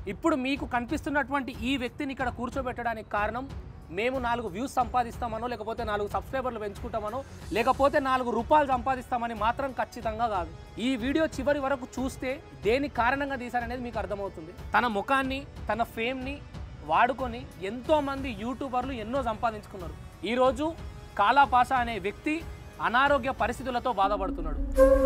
ఇప్పుడు మీకు కనిపిస్తున్నటువంటి ఈ వ్యక్తిని ఇక్కడ కూర్చోబెట్టడానికి కారణం మేము నాలుగు వ్యూస్ సంపాదిస్తామనో లేకపోతే నాలుగు సబ్స్క్రైబర్లు పెంచుకుంటామనో లేకపోతే నాలుగు రూపాయలు సంపాదిస్తామని మాత్రం ఖచ్చితంగా కాదు ఈ వీడియో చివరి వరకు చూస్తే దేని కారణంగా తీశారనేది మీకు అర్థమవుతుంది తన ముఖాన్ని తన ఫేమ్ని వాడుకొని ఎంతో మంది యూట్యూబర్లు ఎన్నో సంపాదించుకున్నారు ఈరోజు కాలాపాస అనే వ్యక్తి అనారోగ్య పరిస్థితులతో బాధపడుతున్నాడు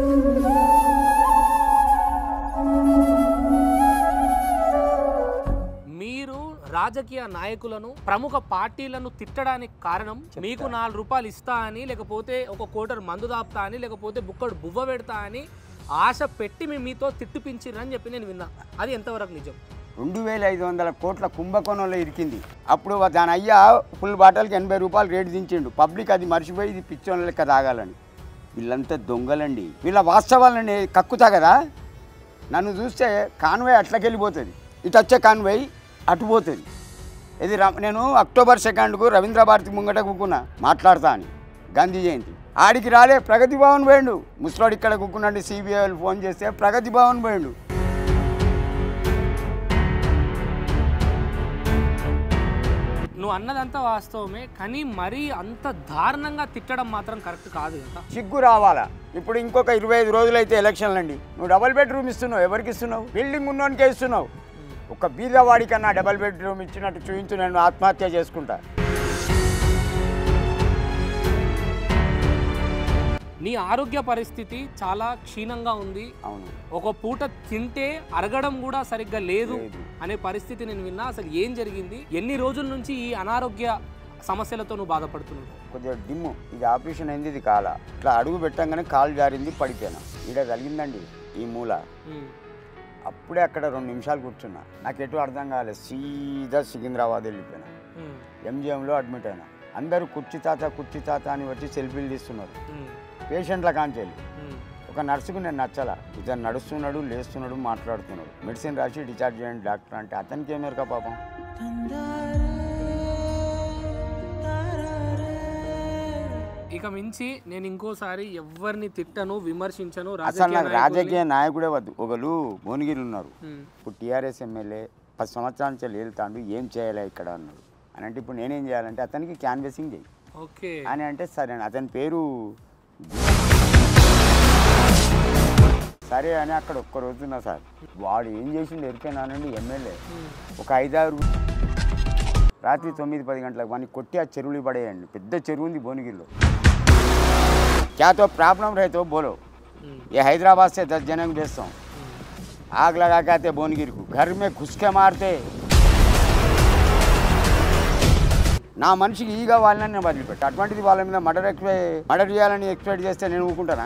మీరు రాజకీయ నాయకులను ప్రముఖ పార్టీలను తిట్టడానికి కారణం మీకు నాలుగు రూపాయలు ఇస్తా అని లేకపోతే ఒక కోటర్ మందు దాపుతా అని లేకపోతే బుక్కడు బువ్వ పెడతా అని ఆశ పెట్టి మేము మీతో తిట్టుపించిరని చెప్పి నేను విన్నా అది ఎంతవరకు నిజం రెండు వేల ఐదు వందల కోట్ల కుంభకోణంలో ఇరికింది అప్పుడు దాని అయ్యా ఫుల్ బాటిల్కి ఎనభై రూపాయలు రేటు దించిండు పబ్లిక్ అది మర్చిపోయి ఇది పిచ్చోళ్ళ లెక్క తాగాలని వీళ్ళంతా దొంగలండి వీళ్ళ వాస్తవాలని కక్కుతా కదా నన్ను చూస్తే కాన్వాయ్ అట్లకెళ్ళిపోతుంది ఇటు వచ్చే కాన్వాయ్ అటు పోతుంది ఇది ర- నేను అక్టోబర్ సెకండ్కు రవీంద్ర భారతి ముంగట కూకున్నా మాట్లాడతా అని గాంధీ జయంతి ఆడికి రాలే ప్రగతి భవన్ పోయిండు ముసలాడు ఇక్కడ కూకున్నాడు సిబిఐ వాళ్ళు ఫోన్ చేస్తే ప్రగతి భవన్ పోయిండు నువ్వు అన్నదంతా వాస్తవమే కానీ మరీ అంత దారుణంగా తిట్టడం మాత్రం కరెక్ట్ కాదు కదా సిగ్గు రావాలా ఇప్పుడు ఇంకొక ఇరవై ఐదు రోజులు అయితే ఎలక్షన్లు అండి నువ్వు డబల్ బెడ్రూమ్ ఇస్తున్నావు ఎవరికి ఇస్తున్నావు బిల్డింగ్ ఉన్నోనికే ఇస్తున్నావు ఒక బీదవాడికన్నా డబల్ బెడ్రూమ్ ఇచ్చినట్టు చూపించు నేను ఆత్మహత్య చేసుకుంటా నీ ఆరోగ్య పరిస్థితి చాలా క్షీణంగా ఉంది అవును ఒక పూట తింటే అరగడం కూడా సరిగ్గా లేదు లేదు. అనే పరిస్థితి నేను విన్నా అసలు ఏం జరిగింది ఎన్ని రోజుల నుంచి ఈ అనారోగ్య సమస్యలతో నువ్వు బాధపడుతున్నావు కొద్దిగా డిమ్ము ఇది ఆపరేషన్ అయింది ఇది కాల ఇట్లా అడుగు పెట్టంగానే కాలు జారింది పడిపోయినా ఈడ కలిగిందండి ఈ మూల ఉమ్. అప్పుడే అక్కడ రెండు నిమిషాలు కూర్చున్నా నాకు ఎటు అర్థం కాలేదు సీదా సికింద్రాబాద్ వెళ్ళిపోయినా ఉమ్. ఎంజిఎంలో అడ్మిట్ అయినా అందరూ కుర్చీ తాత కుర్చీ తాత అని వచ్చి సెల్ఫీలు తీస్తున్నారు ఉమ్. పేషెంట్ల కాంచెల్లి ఉమ్. ఒక నర్సుకు నేను నచ్చలా ఇతను నడుస్తున్నాడు లేస్తున్నాడు మాట్లాడుతున్నాడు మెడిసిన్ రాసి డిశ్చార్జ్ చేయండి డాక్టర్ అంటే అతనికి ఏమేరక పాపం ఇక మించి నేను ఇంకోసారి ఎవరిని తిట్టను విమర్శించను అసలు రాజకీయ నాకు రాజకీయ నాయకుడే వద్దు ఒకరు భువనగిరి ఉన్నారు ఉమ్. ఇప్పుడు టీఆర్ఎస్ ఎమ్మెల్యే పది సంవత్సరాల నుంచి వెళ్తాడు ఏం చేయాలి ఇక్కడ అన్నాడు అని అంటే ఇప్పుడు నేనేం చేయాలంటే అతనికి క్యాన్వెసింగ్ చేయి ఓకే అని అంటే సరే అని అతని పేరు సరే అని అక్కడ ఒక్క రోజున్నా సార్ వాడు ఏం చేసిండు ఎరిపోయినానండి ఎమ్మెల్యే ఉమ్. ఒక ఐదారు రాత్రి తొమ్మిది పది గంటలకు వాడిని కొట్టి ఆ చెరువులు పడేయండి పెద్ద చెరువు ఉంది భువనగిరిలో क्या तो प्रॉब्लम रहे तो बोलो ఉమ్. ये हैदराबाद से दस जन भेजता हूँ आग लगा के आते भुवनगिर को घर में घुस के मारते నా మనిషికి ఈగ వాళ్ళని నేను వదిలిపెట్టు అటువంటిది వాళ్ళ మీద మర్డర్ ఎక్స్పె మర్డర్ చేయాలని ఎక్స్పెక్ట్ చేస్తే నేను ఊరుకుంటానా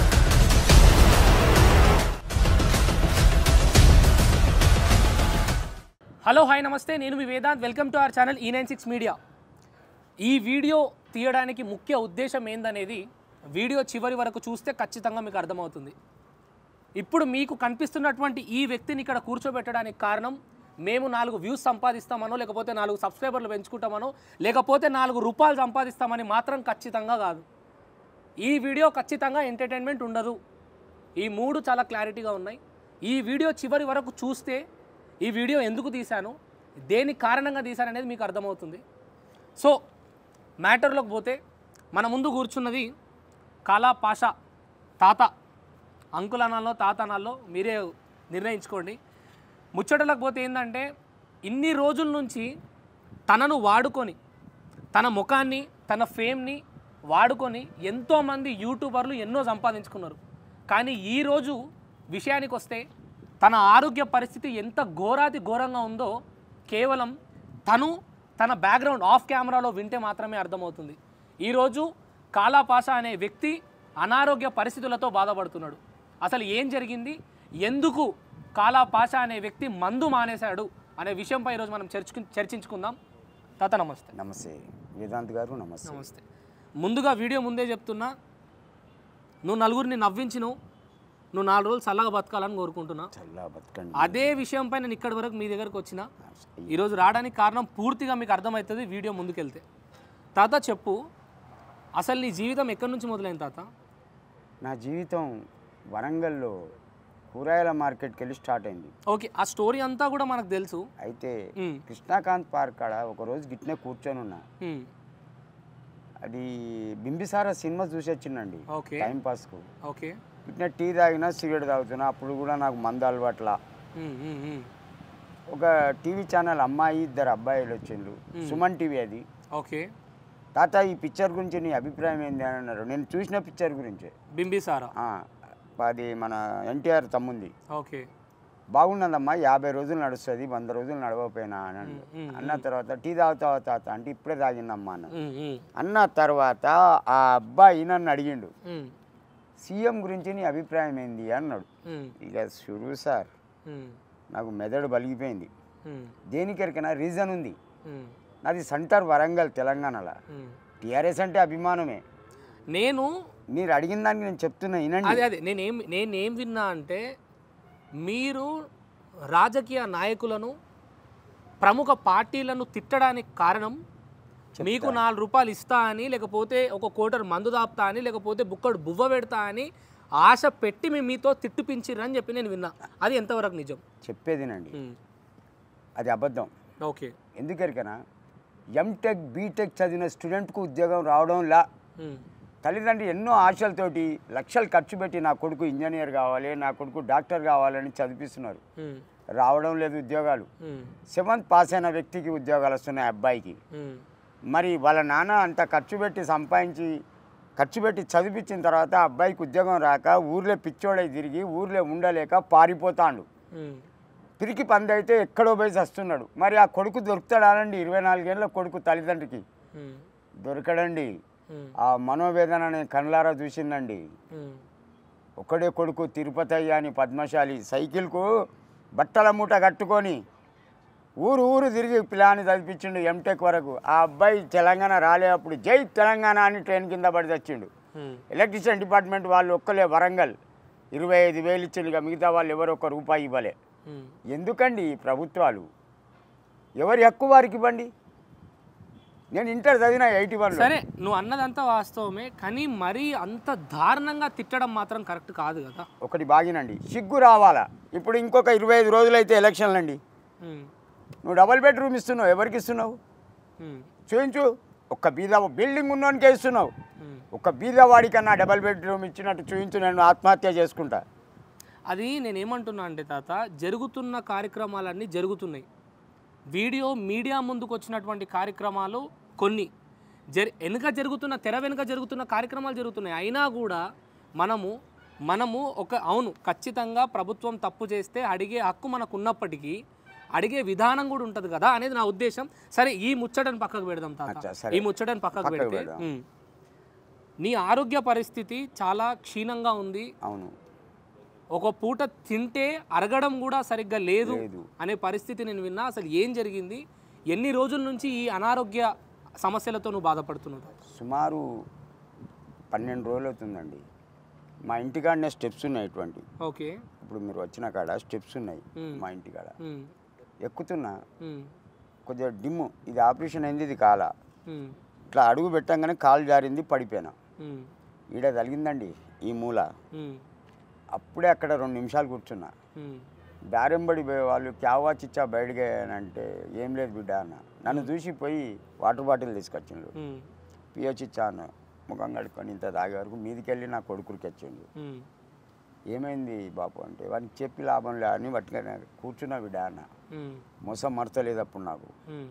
హలో హాయ్ నమస్తే నేను మీ Vedant welcome to our channel E nine six media ఈ వీడియో తీయడానికి ముఖ్య ఉద్దేశం ఏందనేది వీడియో చివరి వరకు చూస్తే ఖచ్చితంగా మీకు అర్థమవుతుంది ఇప్పుడు మీకు కనిపిస్తున్నటువంటి ఈ వ్యక్తిని ఇక్కడ కూర్చోబెట్టడానికి కారణం మేము నాలుగు వ్యూస్ సంపాదిస్తామనో లేకపోతే నాలుగు సబ్స్క్రైబర్లు పెంచుకుంటామనో లేకపోతే నాలుగు రూపాయలు సంపాదిస్తామని మాత్రం ఖచ్చితంగా కాదు ఈ వీడియో ఖచ్చితంగా ఎంటర్టైన్మెంట్ ఉండదు ఈ మూడు చాలా క్లారిటీగా ఉన్నాయి ఈ వీడియో చివరి వరకు చూస్తే ఈ వీడియో ఎందుకు తీశాను దేని కారణంగా తీశాను అనేది మీకు అర్థమవుతుంది సో మ్యాటర్లోకి పోతే మన ముందు కూర్చున్నది కాలా పాషా తాత అంకుల్ అనాలో తాత అనాలో మీరే నిర్ణయించుకోండి ముచ్చటలకు పోతే ఏంటంటే ఇన్ని రోజుల నుంచి తనను వాడుకొని తన ముఖాన్ని తన ఫేమ్ని వాడుకొని ఎంతోమంది యూట్యూబర్లు ఎన్నో సంపాదించుకున్నారు కానీ ఈరోజు విషయానికి వస్తే తన ఆరోగ్య పరిస్థితి ఎంత ఘోరాతి ఘోరంగా ఉందో కేవలం తను తన బ్యాక్గ్రౌండ్ ఆఫ్ కెమెరాలో వింటే మాత్రమే అర్థమవుతుంది ఈరోజు కాలాపాస అనే వ్యక్తి అనారోగ్య పరిస్థితులతో బాధపడుతున్నాడు అసలు ఏం జరిగింది ఎందుకు కాలాపాష అనే వ్యక్తి మందు మానేశాడు అనే విషయంపై ఈరోజు మనం చర్చకు చర్చించుకుందాం తాత నమస్తే నమస్తే వేదాంత్ గారు నమస్తే నమస్తే ముందుగా వీడియో ముందే చెప్తున్నా నువ్వు నలుగురిని నవ్వించినావు నువ్వు నాలుగు రోజులు చల్లగా బతకాలని కోరుకుంటున్నా చల్లా బతకండి అదే విషయంపై నేను ఇక్కడి వరకు మీ దగ్గరకు వచ్చిన ఈరోజు రావడానికి కారణం పూర్తిగా మీకు అర్థమవుతుంది వీడియో ముందుకెళ్తే తాత చెప్పు అసలు నీ జీవితం ఎక్కడి నుంచి మొదలైంది తాత నా జీవితం వరంగల్లో కూరగాయల మార్కెట్కి వెళ్ళి స్టార్ట్ అయింది ఓకే ఆ స్టోరీ అంతా కూడా మనకు తెలుసు అయితే ఉమ్, కృష్ణాకాంత్ పార్క్ కాడ ఒకరోజు గిట్నే కూర్చొని ఉన్నా ఉమ్, అది బింబిసార సినిమా చూసి వచ్చిందండి ఓకే టైం పాస్కు ఓకే ఇట్లా టీ తాగినా సిగరెట్ తాగుతున్నా అప్పుడు కూడా నాకు మందు అలవాట్ల ఉమ్, ఉమ్, ఉమ్, ఒక టీవీ ఛానల్ అమ్మాయి ఇద్దరు అబ్బాయిలు వచ్చిండ్రు సుమన్ టీవీ అది ఓకే తాత ఈ పిక్చర్ గురించి నీ అభిప్రాయం ఏంది అని అన్నారు నేను చూసిన పిక్చర్ గురించే బింబిసారా ఆ, అది మన ఎన్టీఆర్ తమ్ముంది ఓకే బాగున్నదమ్మా యాభై రోజులు నడుస్తుంది వంద రోజులు నడవకపోయినా అని అన్నాడు. ఉమ్, అన్న తర్వాత టీ తాగుతావా తాత అంటే ఇప్పుడే తాగిందమ్మా అన్న ఉమ్, ఉమ్, అన్న తర్వాత ఆ అబ్బాయి నన్ను అడిగిండు ఉమ్, సీఎం గురించి నీ అభిప్రాయం ఏంది అన్నాడు ఉమ్, ఇక షురు సార్ ఉమ్, నాకు మెదడు బలిగిపోయింది ఉమ్, దేనికరికైనా రీజన్ ఉంది ఉమ్, నాది సెంటర్ వరంగల్ తెలంగాణలో ఉమ్. టీఆర్ఎస్ అంటే అభిమానమే నేను మీరు అడిగిన దానికి నేను చెప్తున్నా వినండి అదే అదే నేనేం నేనేం విన్నా అంటే మీరు రాజకీయ నాయకులను ప్రముఖ పార్టీలను తిట్టడానికి కారణం మీకు నాలుగు రూపాయలు ఇస్తా అని లేకపోతే ఒక కోటర్ మందు దాపుతా అని లేకపోతే బుక్కడు బువ్వ పెడతా అని ఆశ పెట్టి మేము మీతో తిట్టుపించిర్రు అని చెప్పి నేను విన్నా అది ఎంతవరకు నిజం చెప్పేదినండి ఉమ్, అది అబద్ధం ఓకే ఎందుకరికైనా ఎంటెక్ బీటెక్ చదివిన స్టూడెంట్కు ఉద్యోగం రావడంలా ఉమ్, తల్లిదండ్రులు ఎన్నో ఆశలతోటి లక్షలు ఖర్చు పెట్టి నా కొడుకు ఇంజనీర్ కావాలి నా కొడుకు డాక్టర్ కావాలని చదివిస్తున్నారు ఉమ్, రావడం లేదు ఉద్యోగాలు ఉమ్, సెవెంత్ పాస్ అయిన వ్యక్తికి ఉద్యోగాలు వస్తున్నాయి అబ్బాయికి ఉమ్, మరి వాళ్ళ నాన్న అంత ఖర్చు పెట్టి సంపాదించి ఖర్చు పెట్టి చదివించిన తర్వాత ఆ అబ్బాయికి ఉద్యోగం రాక ఊర్లో పిచ్చోడై తిరిగి ఊర్లో ఉండలేక పారిపోతాండు ఉమ్, పిరికి పంది అయితే ఎక్కడో పోయి వస్తున్నాడు మరి ఆ కొడుకు దొరుకుతాడానండి ఇరవై నాలుగేళ్ళ కొడుకు తల్లిదండ్రికి ఉమ్, దొరకడండి ఉమ్, ఆ మనోవేదన నేను కళ్ళారా చూసిందండి ఉమ్, ఒక్కడే కొడుకు తిరుపతి అయ్య అని పద్మశాలి సైకిల్కు బట్టల మూట కట్టుకొని ఊరు ఊరు తిరిగి పిల్లాన్ని చదివించిండు ఎంటెక్ వరకు ఆ అబ్బాయి తెలంగాణ రాలే అప్పుడు జై తెలంగాణ అని ట్రైన్ కింద పడి తెచ్చిండు ఉమ్, ఎలక్ట్రిసిటీ డిపార్ట్మెంట్ వాళ్ళు ఒక్కలే వరంగల్ ఇరవై ఐదు వేలు ఇచ్చిండు ఇక మిగతా వాళ్ళు ఎవరు ఒక్క రూపాయి ఇవ్వలే ఉమ్. ఎందుకండి ఈ ప్రభుత్వాలు ఎవరి హక్కు వారికి ఇవ్వండి నేను ఇంటర్ చదివిన ఎయిటీ వన్ సరే నువ్వు అన్నదంతా వాస్తవమే కానీ మరీ అంత దారుణంగా తిట్టడం మాత్రం కరెక్ట్ కాదు కదా ఒకటి బాగినండి సిగ్గు రావాలా ఇప్పుడు ఇంకొక ఇరవై ఐదు రోజులైతే ఎలక్షన్లు అండి ఉమ్, నువ్వు డబల్ బెడ్రూమ్ ఇస్తున్నావు ఎవరికి ఇస్తున్నావు ఉమ్, చూపించు ఒక్క బీద బిల్డింగ్ ఉన్నోనికే ఇస్తున్నావు ఉమ్. ఒక్క బీదవాడికన్నా డబల్ బెడ్రూమ్ ఇచ్చినట్టు చూపించు నేను ఆత్మహత్య చేసుకుంటా అది నేను ఏమంటున్నా అంటే తాత జరుగుతున్న కార్యక్రమాలన్నీ జరుగుతున్నాయి వీడియో మీడియా ముందుకు వచ్చినటువంటి కార్యక్రమాలు కొన్ని జరి వెనుక జరుగుతున్న తెర వెనుక జరుగుతున్న కార్యక్రమాలు జరుగుతున్నాయి అయినా కూడా మనము మనము ఒక అవును ఖచ్చితంగా ప్రభుత్వం తప్పు చేస్తే అడిగే హక్కు మనకు ఉన్నప్పటికీ అడిగే విధానం కూడా ఉంటుంది కదా అనేది నా ఉద్దేశం సరే ఈ ముచ్చటను పక్కకు పెడదాం తాత అచ్చా, సరే. ఈ ముచ్చటను పక్కకు పక్కకు పెడితే పెడదాం. ఉమ్. నీ ఆరోగ్య పరిస్థితి చాలా క్షీణంగా ఉంది అవును ఒక పూట తింటే అరగడం కూడా సరిగ్గా లేదు లేదు. అనే పరిస్థితి నేను విన్నా అసలు ఏం జరిగింది ఎన్ని రోజుల నుంచి ఈ అనారోగ్య సమస్యలతో నువ్వు బాధపడుతున్నావు సుమారు పన్నెండు రోజులు అవుతుందండి మా ఇంటికాడనే స్టెప్స్ ఉన్నాయి ఇటువంటి ఓకే ఇప్పుడు మీరు వచ్చిన కాడ స్టెప్స్ ఉన్నాయి మ్మ్. మా ఇంటికాడ ఉమ్, ఎక్కుతున్నా ఉమ్, కొద్దిగా డిమ్ము ఇది ఆపరేషన్ అయింది ఇది కాల ఉమ్, ఇట్లా అడుగు పెట్టంగానే కాలు జారింది పడిపోయినా ఉమ్, ఈడ తగిలిందండి ఈ మూల ఉమ్, అప్పుడే అక్కడ రెండు నిమిషాలు కూర్చున్నా ఉమ్, దారెంబడి పోయే వాళ్ళు క్యావా చిచ్చా బయటకి అని అంటే ఏం లేదు బిడ్డ అన్న నన్ను చూసి పోయి వాటర్ బాటిల్ తీసుకొచ్చిండు ఉమ్, పియొచ్చి ఇచ్చా అన్న ముఖం కడుక్కొని ఇంత తాగే వరకు మీదికి వెళ్ళి నా కొడుకురికి వచ్చిండు ఉమ్, ఏమైంది బాపు అంటే వాడికి చెప్పి లాభం లే అని పట్టుకొని కూర్చున్నా బిడ్డ అన్న ఉమ్, మోసం మరతలేదు అప్పుడు నాకు ఉమ్,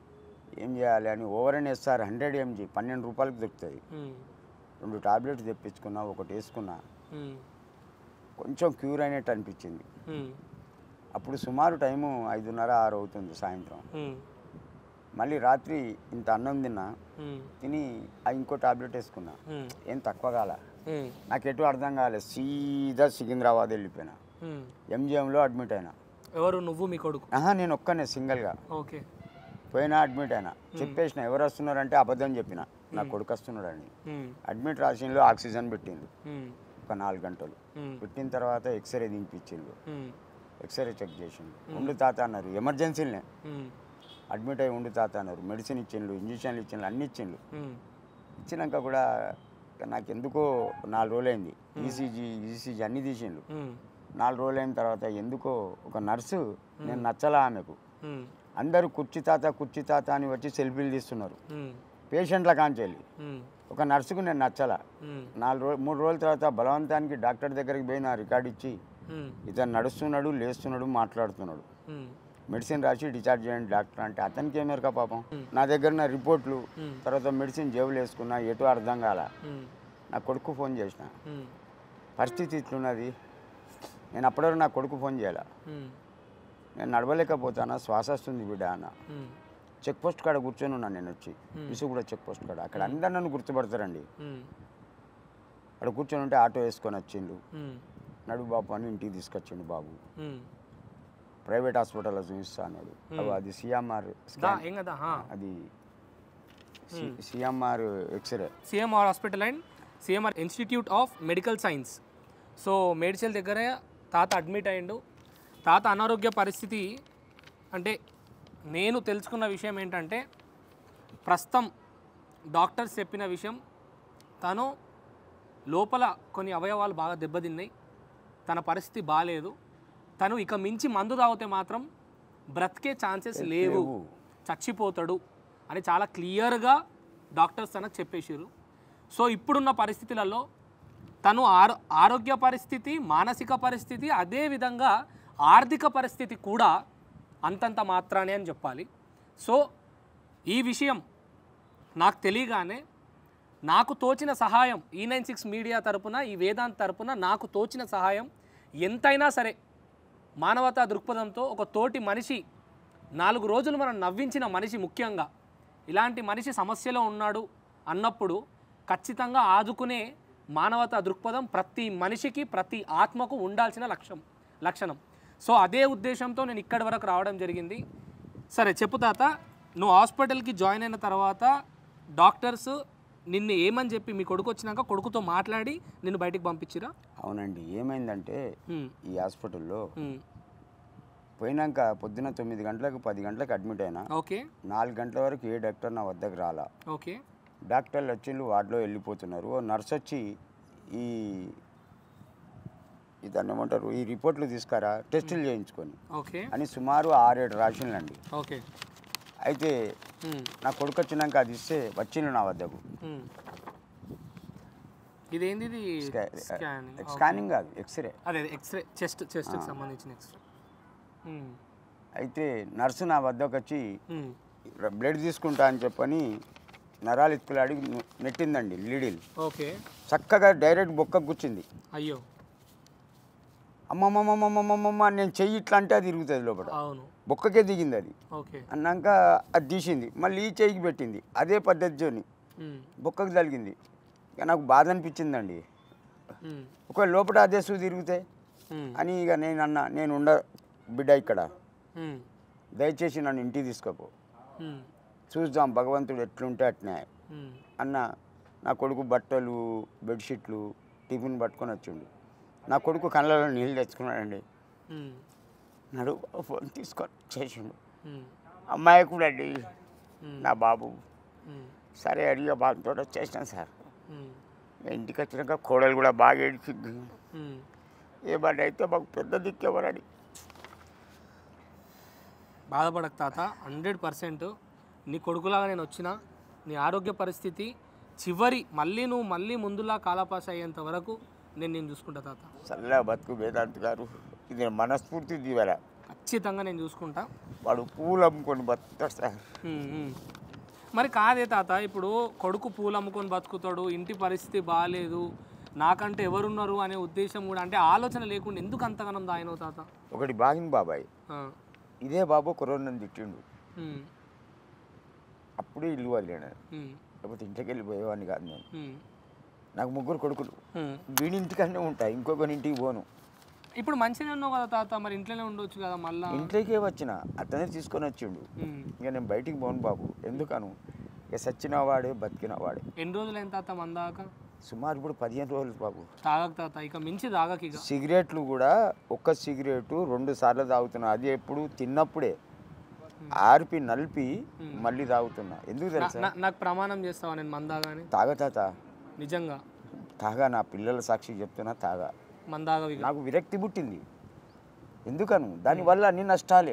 ఏం చేయాలి అని over and SR hundred MG పన్నెండు రూపాయలకి దొరుకుతుంది ఉమ్, రెండు టాబ్లెట్స్ తెప్పించుకున్నా ఒకటి వేసుకున్నా ఉమ్, కొంచెం క్యూర్ అయినట్టు అనిపించింది ఉమ్, అప్పుడు సుమారు టైము ఐదున్నర ఆరు అవుతుంది సాయంత్రం ఉమ్, మళ్ళీ రాత్రి ఇంత అన్నం తిన్నా ఉమ్, తిని ఆ ఇంకో టాబ్లెట్ వేసుకున్నా ఉమ్, ఏం తక్కువ కాల ఉమ్, నాకు ఎటు అర్థం కాలేదు సీదా సికింద్రాబాద్ వెళ్ళిపోయినా ఉమ్. ఎంజిఎంలో అడ్మిట్ అయినా ఎవరు నువ్వు మీ కొడుకు ఆహా నేను ఒక్కనే సింగిల్గా ఓకే పోయినా అడ్మిట్ అయినా చెప్పేసిన ఎవరు వస్తున్నారంటే అబద్ధం చెప్పిన నా కొడుకు వస్తున్నాడని ఉమ్, అడ్మిట్ రాసిండ్రు ఆక్సిజన్ పెట్టిండు ఉమ్, ఒక నాలుగు గంటలు ఉమ్, పెట్టిన తర్వాత ఎక్స్రే దింపించిండు ఉమ్, ఎక్స్రే చెక్ చేసిండు ఉండు తాత అన్నారు ఎమర్జెన్సీలనే ఉమ్, అడ్మిట్ అయ్యి ఉండు తాత అన్నారు మెడిసిన్ ఇచ్చిండ్రు ఇంజక్షన్లు ఇచ్చిండ్రు అన్ని ఇచ్చిండ్రు ఉమ్, ఇచ్చినాక కూడా నాకు ఎందుకో నాలుగు రోజులైంది ఈసీజీ ఈసీజీ అన్నీ తీసిండు ఉమ్, నాలుగు రోజులు అయిన తర్వాత ఎందుకో ఒక నర్సు నేను నచ్చలా ఆమెకు ఉమ్, అందరూ కుర్చీ తాత కుర్చీ తాత అని వచ్చి సెల్ఫీలు తీస్తున్నారు ఉమ్, పేషెంట్ల కాంచెల్లి ఉమ్, ఒక నర్సుకు నేను నచ్చలా ఉమ్, నాలుగు రోజు మూడు రోజుల తర్వాత బలవంతానికి డాక్టర్ దగ్గరికి పోయి నా రికార్డ్ ఇచ్చి ఉమ్, ఇతను నడుస్తున్నాడు లేస్తున్నాడు మాట్లాడుతున్నాడు ఉమ్, మెడిసిన్ రాసి డిశ్చార్జ్ చేయండి డాక్టర్ అంటే అతనికి ఏమేరక పాపం నా దగ్గర ఉన్న రిపోర్ట్లు ఉమ్, తర్వాత మెడిసిన్ జేబులు వేసుకున్నా ఎటు అర్థం కాల ఉమ్, నా కొడుకు ఫోన్ చేసిన ఉమ్, పరిస్థితి ఇట్లున్నది నేను అప్పటివరకు నా కొడుకు ఫోన్ చేయాల ఉమ్, నేను నడవలేకపోతానా శ్వాస వస్తుంది బిడ్డ అన్న ఉమ్, చెక్ పోస్ట్ కాడ కూర్చొని ఉన్నాను నేను వచ్చి కూడా చెక్ పోస్ట్ కాడ అక్కడ అందరు నన్ను గుర్తుపడతారండి ఉమ్, అక్కడ కూర్చొని ఉంటే ఆటో వేసుకొని వచ్చిండు ఉమ్, నడు బాబు అని ఇంటికి తీసుకొచ్చిండు బాబు ఉమ్. ప్రైవేట్ హాస్పిటల్లో చూపిస్తా అన్నాడు అవి అది సిఎంఆర్ దా స్కాన్ ఏం కదా హా. అది CMR x-ray CMR hospital and CMR institute of medical science so Medchal దగ్గర తాత అడ్మిట్ అయ్యిండు తాత అనారోగ్య పరిస్థితి అంటే నేను తెలుసుకున్న విషయం ఏంటంటే ప్రస్తుతం డాక్టర్స్ చెప్పిన విషయం తను లోపల కొన్ని అవయవాలు బాగా దెబ్బతిన్నాయి తన పరిస్థితి బాగాలేదు తను ఇక మించి మందు తాగితే మాత్రం బ్రతికే ఛాన్సెస్ లేవు లేవు. చచ్చిపోతాడు అని చాలా క్లియర్గా డాక్టర్స్ తనకు చెప్పేసారు సో ఇప్పుడున్న పరిస్థితులలో తను ఆరో ఆరోగ్య పరిస్థితి మానసిక పరిస్థితి అదేవిధంగా ఆర్థిక పరిస్థితి కూడా అంతంత మాత్రానే అని చెప్పాలి సో ఈ విషయం నాకు తెలియగానే నాకు తోచిన సహాయం ఈ నైన్ సిక్స్ మీడియా తరపున ఈ వేదాంత్ తరపున నాకు తోచిన సహాయం ఎంతైనా సరే మానవతా దృక్పథంతో ఒక తోటి మనిషి నాలుగు రోజులు మనం నవ్వించిన మనిషి ముఖ్యంగా ఇలాంటి మనిషి సమస్యలో ఉన్నాడు అన్నప్పుడు ఖచ్చితంగా ఆదుకునే మానవతా దృక్పథం ప్రతి మనిషికి ప్రతి ఆత్మకు ఉండాల్సిన లక్ష్యం లక్షణం సో అదే ఉద్దేశంతో నేను ఇక్కడి వరకు రావడం జరిగింది సరే చెప్పు తాత నువ్వు హాస్పిటల్కి జాయిన్ అయిన తర్వాత డాక్టర్స్ నిన్ను ఏమని చెప్పి మీ కొడుకు వచ్చినాక కొడుకుతో మాట్లాడి నిన్ను బయటికి పంపించిరా అవునండి ఏమైందంటే హ్మ్, ఈ హాస్పిటల్లో హ్మ్. పోయినాక పొద్దున తొమ్మిది గంటలకు పది గంటలకు అడ్మిట్ అయినా ఓకే నాలుగు గంటల వరకు ఏ డాక్టర్ నా వద్దకు రాలా ఓకే డాక్టర్లు వచ్చిండ్రు వార్డులో వెళ్ళిపోతున్నారు ఓ నర్స్ వచ్చి ఈ ఇదాన్ని ఏమంటారు ఈ రిపోర్ట్లు తీసుకురా టెస్టులు చేయించుకొని ఓకే అని సుమారు ఆరేడు రాసిండ్లండి ఓకే అయితే హ్మ్, నా కొడుకు వచ్చినాక అది ఇస్తే వచ్చిండు నా వద్దకు హ్మ్. ఇదేంది ఇది స్కా- స్కానింగ్ స్కానింగ్ కాదు ఎక్స్రే అదే అదే ఎక్స్రే చెస్ట్ చెస్ట్కి సంబంధించిన ఎక్స్రే హ్మ్, అయితే నర్సు నా వద్దకు వచ్చి హ్మ్. బ్లడ్ తీసుకుంటా అని చెప్పని నరాలు ఇత్తులాడి నెట్టిందండి లీడిల్ ఓకే చక్కగా డైరెక్ట్ బొక్కకు కూర్చుంది అయ్యో అమ్మమ్మమ్మమ్మమ్మమ్మ నేను చెయ్యి ఇట్లా అంటే అది ఇరుగుతుంది లోపల అవును బొక్కకే దిగింది అది ఓకే అన్నాక అది తీసింది మళ్ళీ ఈ చెయ్యికి పెట్టింది అదే పద్ధతితోని హ్మ్, బొక్కకు తగిలింది ఇక నాకు బాధ అనిపించిందండి హ్మ్, ఒకవేళ లోపల అదే సూ తిరిగితే హ్మ్, అని ఇక నేను అన్న నేను ఉండ బిడ్డ ఇక్కడ హ్మ్, దయచేసి నన్ను ఇంటికి తీసుకోపో హ్మ్, చూద్దాం భగవంతుడు ఎట్లుంటే అట్నే హ్మ్. అన్న నా కొడుకు బట్టలు బెడ్షీట్లు టిఫిన్ పట్టుకొని వచ్చిండు నా కొడుకు కళ్ళలో నీళ్ళు తెచ్చుకున్నాడండి హ్మ్, నడు ఫోన్ తీసుకొని చేసిండు హ్మ్, అమ్మాయి కూడా అండి హ్మ్, నా బాబు హ్మ్, సరే అడిగా బాబుతో వచ్చేసినాను సార్ హ్మ్, ఇంటికి వచ్చినాక కోడలు కూడా బాగా ఏడిచింది హ్మ్. ఏమన్నా అయితే మాకు పెద్ద దిక్కెవరని బాధపడక తాత హండ్రెడ్ పర్సెంట్ నీ కొడుకులాగా నేను వచ్చిన నీ ఆరోగ్య పరిస్థితి చివరి మళ్ళీ నువ్వు మళ్ళీ ముందులా కాలపాస అయ్యేంత వరకు నేను నేను చూసుకుంటా తాత చల్లగా బతుకు వేదాంత్ గారు ఇది మనస్ఫూర్తి దీవెన ఖచ్చితంగా నేను చూసుకుంటా వాడు పూలు అమ్ముకొని బతుకుతాడు సార్ ఉమ్, ఉమ్. మరి కాదే తాత ఇప్పుడు కొడుకు పూలు అమ్ముకొని బతుకుతాడు ఇంటి పరిస్థితి బాగాలేదు నాకంటే ఎవరున్నారు అనే ఉద్దేశం కూడా అంటే ఆలోచన లేకుండా ఎందుకు అంతగానం దాయనవు తాత ఒకటి బాగింది బాబాయ్ ఆ, ఇదే బాబు కరోనా తిట్టిండు ఉమ్, అప్పుడే ఇల్లు వదిలేను ఉమ్, లేకపోతే ఇంటికి వెళ్ళిపోయేవాడిని కాదు నేను ఉమ్, నాకు ముగ్గురు కొడుకులు ఉమ్. వీడి ఇంటికనే ఉంటాయి ఇంకొకరి ఇంటికి పోను ఇప్పుడు మంచిగా ఉన్నావు కదా తాత మరి ఇంట్లోనే ఉండొచ్చు కదా మళ్ళా ఇంట్లోకే వచ్చిన అతనే తీసుకొని వచ్చిండు ఉమ్. ఇక నేను బయటికి పోను బాబు ఎందుకను ఇక సచ్చిన వాడే బతికిన వాడే ఎన్ని రోజులు అయిన తాత మందాక సుమారు ఇప్పుడు పదిహేను రోజులు బాబు తాగక తాత ఇక మించి తాగక ఇక సిగరెట్లు కూడా ఒక్క సిగరెట్ రెండు సార్లు తాగుతున్నా అది ఎప్పుడు తిన్నప్పుడే ఆర్పి నలిపి మళ్ళీ తాగుతున్నా ఎందుకు తెలుసా నా- నాకు ప్రమాణం చేస్తావా నేను మందాగాని తాగ తాత నిజంగా తాగా నా పిల్లల సాక్షి చెప్తున్నా తాగా మందాగవి నాకు విరక్తి పుట్టింది ఎందుకను దానివల్ల అన్ని నష్టాలే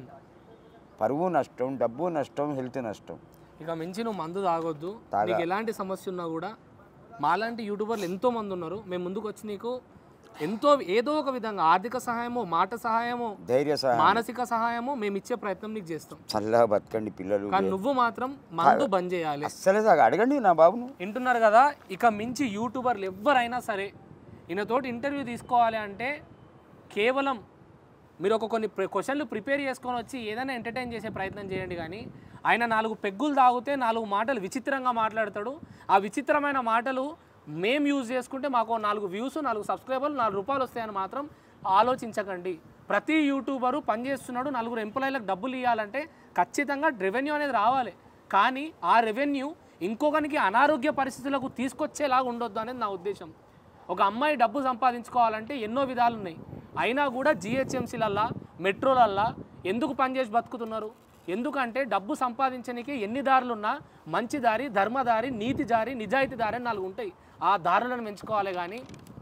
పరువు నష్టం డబ్బు నష్టం హెల్త్ నష్టం ఇక మించి నువ్వు మందు తాగొద్దు తాగా. నీకు ఎలాంటి సమస్య ఉన్నా కూడా మాలాంటి యూట్యూబర్లు ఎంతో మంది ఉన్నారు మేము ముందుకు వచ్చి నీకు ఎంతో ఏదో ఒక విధంగా ఆర్థిక సహాయము మాట సహాయము ధైర్య సహాయం మానసిక సహాయము మేము ఇచ్చే ప్రయత్నం నీకు చేస్తాం చల్లగా బతకండి పిల్లలు కానీ నువ్వు మాత్రం మందు బంద్ చేయాలి అస్సలే తాగా అడగండి నా బాబును వింటున్నారు కదా ఇక మించి యూట్యూబర్లు ఎవరైనా సరే ఈయనతోటి ఇంటర్వ్యూ తీసుకోవాలి అంటే కేవలం మీరు ఒక కొన్ని ప్రి- క్వశ్చన్లు ప్రిపేర్ చేసుకొని వచ్చి ఏదైనా ఎంటర్టైన్ చేసే ప్రయత్నం చేయండి కానీ ఆయన నాలుగు పెగ్గులు తాగితే నాలుగు మాటలు విచిత్రంగా మాట్లాడతాడు ఆ విచిత్రమైన మాటలు మేము యూజ్ చేసుకుంటే మాకు ఓ నాలుగు వ్యూస్ నాలుగు సబ్స్క్రైబర్లు నాలుగు రూపాయలు వస్తాయని మాత్రం ఆలోచించకండి ప్రతి యూట్యూబరు పనిచేస్తున్నాడు నలుగురు ఎంప్లాయీలకు డబ్బులు ఇవ్వాలంటే ఖచ్చితంగా రెవెన్యూ అనేది రావాలి కానీ ఆ రెవెన్యూ ఇంకొకరికి అనారోగ్య పరిస్థితులకు తీసుకొచ్చేలాగా ఉండొద్దు అనేది నా ఉద్దేశం ఒక అమ్మాయి డబ్బు సంపాదించుకోవాలంటే ఎన్నో విధాలు ఉన్నాయి అయినా కూడా జిహెచ్ఎంసీలల్లా మెట్రోలల్లా ఎందుకు పనిచేసి బతుకుతున్నారు ఎందుకంటే డబ్బు సంపాదించడానికి ఎన్ని దారులున్నా మంచి దారి ధర్మదారి నీతి దారి నిజాయితీ దారి అని నాలుగు ఉంటాయి ఆ దారులను ఎంచుకోవాలి కానీ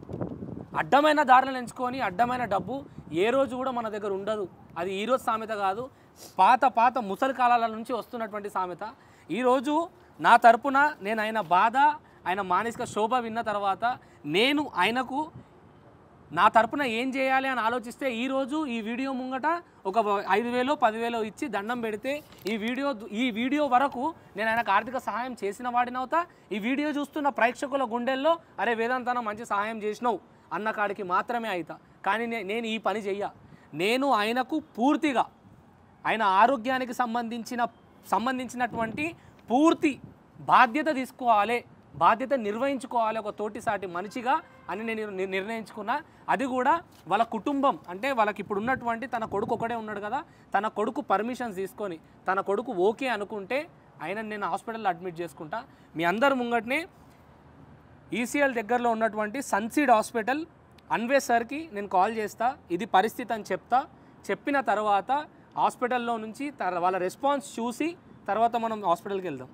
అడ్డమైన దారులను ఎంచుకొని అడ్డమైన డబ్బు ఏ రోజు కూడా మన దగ్గర ఉండదు అది ఈ రోజు సామెత కాదు పాత పాత ముసలి కాలాల నుంచి వస్తున్నటువంటి సామెత ఈరోజు నా తరపున నేను ఆయన బాధ ఆయన మానసిక శోభ విన్న తర్వాత నేను ఆయనకు నా తరపున ఏం చేయాలి అని ఆలోచిస్తే ఈరోజు ఈ వీడియో ముంగట ఒక ఐదు వేలు పదివేలు ఇచ్చి దండం పెడితే ఈ వీడియో ఈ వీడియో వరకు నేను ఆయనకు ఆర్థిక సహాయం చేసిన వాడినవుతా ఈ వీడియో చూస్తున్న ప్రేక్షకుల గుండెల్లో అరే వేదాంతన మంచి సహాయం చేసినావు అన్న కాడికి మాత్రమే అవుతా కానీ నే- నేను ఈ పని చెయ్య నేను ఆయనకు పూర్తిగా ఆయన ఆరోగ్యానికి సంబంధించిన సంబంధించినటువంటి పూర్తి బాధ్యత తీసుకోవాలి బాధ్యత నిర్వహించుకోవాలి ఒక తోటిసాటి మనిషిగా అని నేను నిర్- నిర్ణయించుకున్నా అది కూడా వాళ్ళ కుటుంబం అంటే వాళ్ళకి ఇప్పుడు ఉన్నటువంటి తన కొడుకు ఒకడే ఉన్నాడు కదా తన కొడుకు పర్మిషన్స్ తీసుకొని తన కొడుకు ఓకే అనుకుంటే ఆయన నేను హాస్పిటల్లో అడ్మిట్ చేసుకుంటా మీ అందరి ముంగటనే ఈసీఎల్ దగ్గరలో ఉన్నటువంటి సన్సీడ్ హాస్పిటల్ అన్వే సార్కి నేను కాల్ చేస్తా ఇది పరిస్థితి అని చెప్తా చెప్పిన తర్వాత హాస్పిటల్లో నుంచి తర్- వాళ్ళ రెస్పాన్స్ చూసి తర్వాత మనం హాస్పిటల్కి వెళ్దాం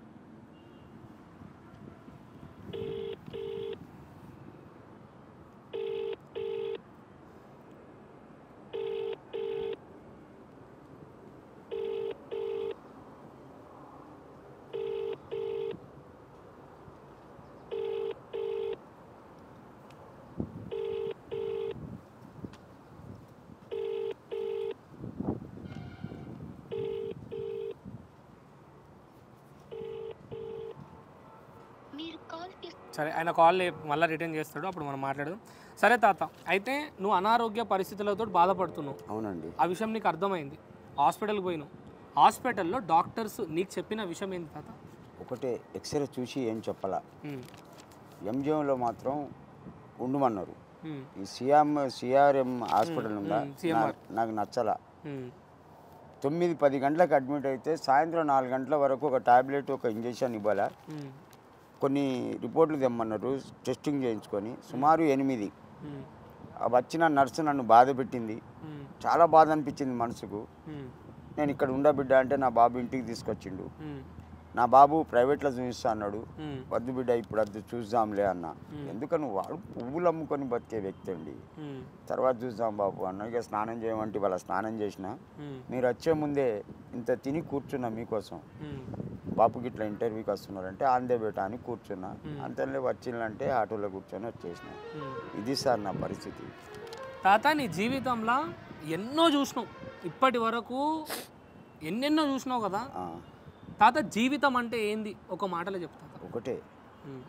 మీరు కాల్ చేసిన సరే ఆయన కాల్ మళ్ళీ రిటర్న్ చేస్తాడు అప్పుడు మనం మాట్లాడదాం సరే తాత అయితే నువ్వు అనారోగ్య పరిస్థితులతో బాధపడుతున్నావు అవునండి ఆ విషయం నీకు అర్థమైంది హాస్పిటల్కి పోయినావు హాస్పిటల్లో డాక్టర్స్ నీకు చెప్పిన విషయం ఏంటి తాత ఒకటే ఎక్స్రే చూసి ఏం చెప్పాలా ఉమ్, ఎంజిఎంలో మాత్రం ఉండమన్నారు ఉమ్, ఈ సిఎం సిఆర్ఎం హాస్పిటల్ ఉందా మ్, CMR. నా- నాకు నచ్చల ఉమ్, తొమ్మిది పది గంటలకు అడ్మిట్ అయితే సాయంత్రం నాలుగు గంటల వరకు ఒక టాబ్లెట్ ఒక ఇంజెక్షన్ ఇవ్వాలా ఉమ్, కొన్ని రిపోర్ట్లు తెమ్మన్నారు టెస్టింగ్ చేయించుకొని సుమారు ఎనిమిది ఉమ్, ఆ వచ్చిన నర్సు నన్ను బాధ పెట్టింది ఉమ్, చాలా బాధ అనిపించింది మనసుకు ఉమ్, నేను ఇక్కడ ఉండబిడ్డ అంటే నా బాబు ఇంటికి తీసుకొచ్చిండు ఉమ్, నా బాబు ప్రైవేట్లో చూపిస్తా అన్నాడు ఉమ్, వద్దు బిడ్డ ఇప్పుడు వద్దు చూద్దాంలే అన్న ఎందుకని వాడు పువ్వులు అమ్ముకొని బతికే వ్యక్తి అండి ఉమ్, తర్వాత చూద్దాం బాబు అన్న ఇక స్నానం చేయమంటే వాళ్ళ స్నానం చేసిన ఉమ్, మీరు వచ్చే ముందే ఇంత తిని కూర్చున్నా మీకోసం ఉమ్, బాపుకి ఇట్లా ఇంటర్వ్యూకి వస్తున్నారంటే ఆందే బేట అని కూర్చున్నా అంతలో వచ్చిందంటే ఆటోలో కూర్చొని వచ్చేసిన ఉమ్. ఇది సార్ నా పరిస్థితి తాత నీ జీవితంలో ఎన్నో చూసినావు ఇప్పటి వరకు ఎన్నెన్నో చూసినావు కదా ఆ, తాత జీవితం అంటే ఏంది ఒక మాటలో చెప్తా తాత. ఒకటే ఉమ్,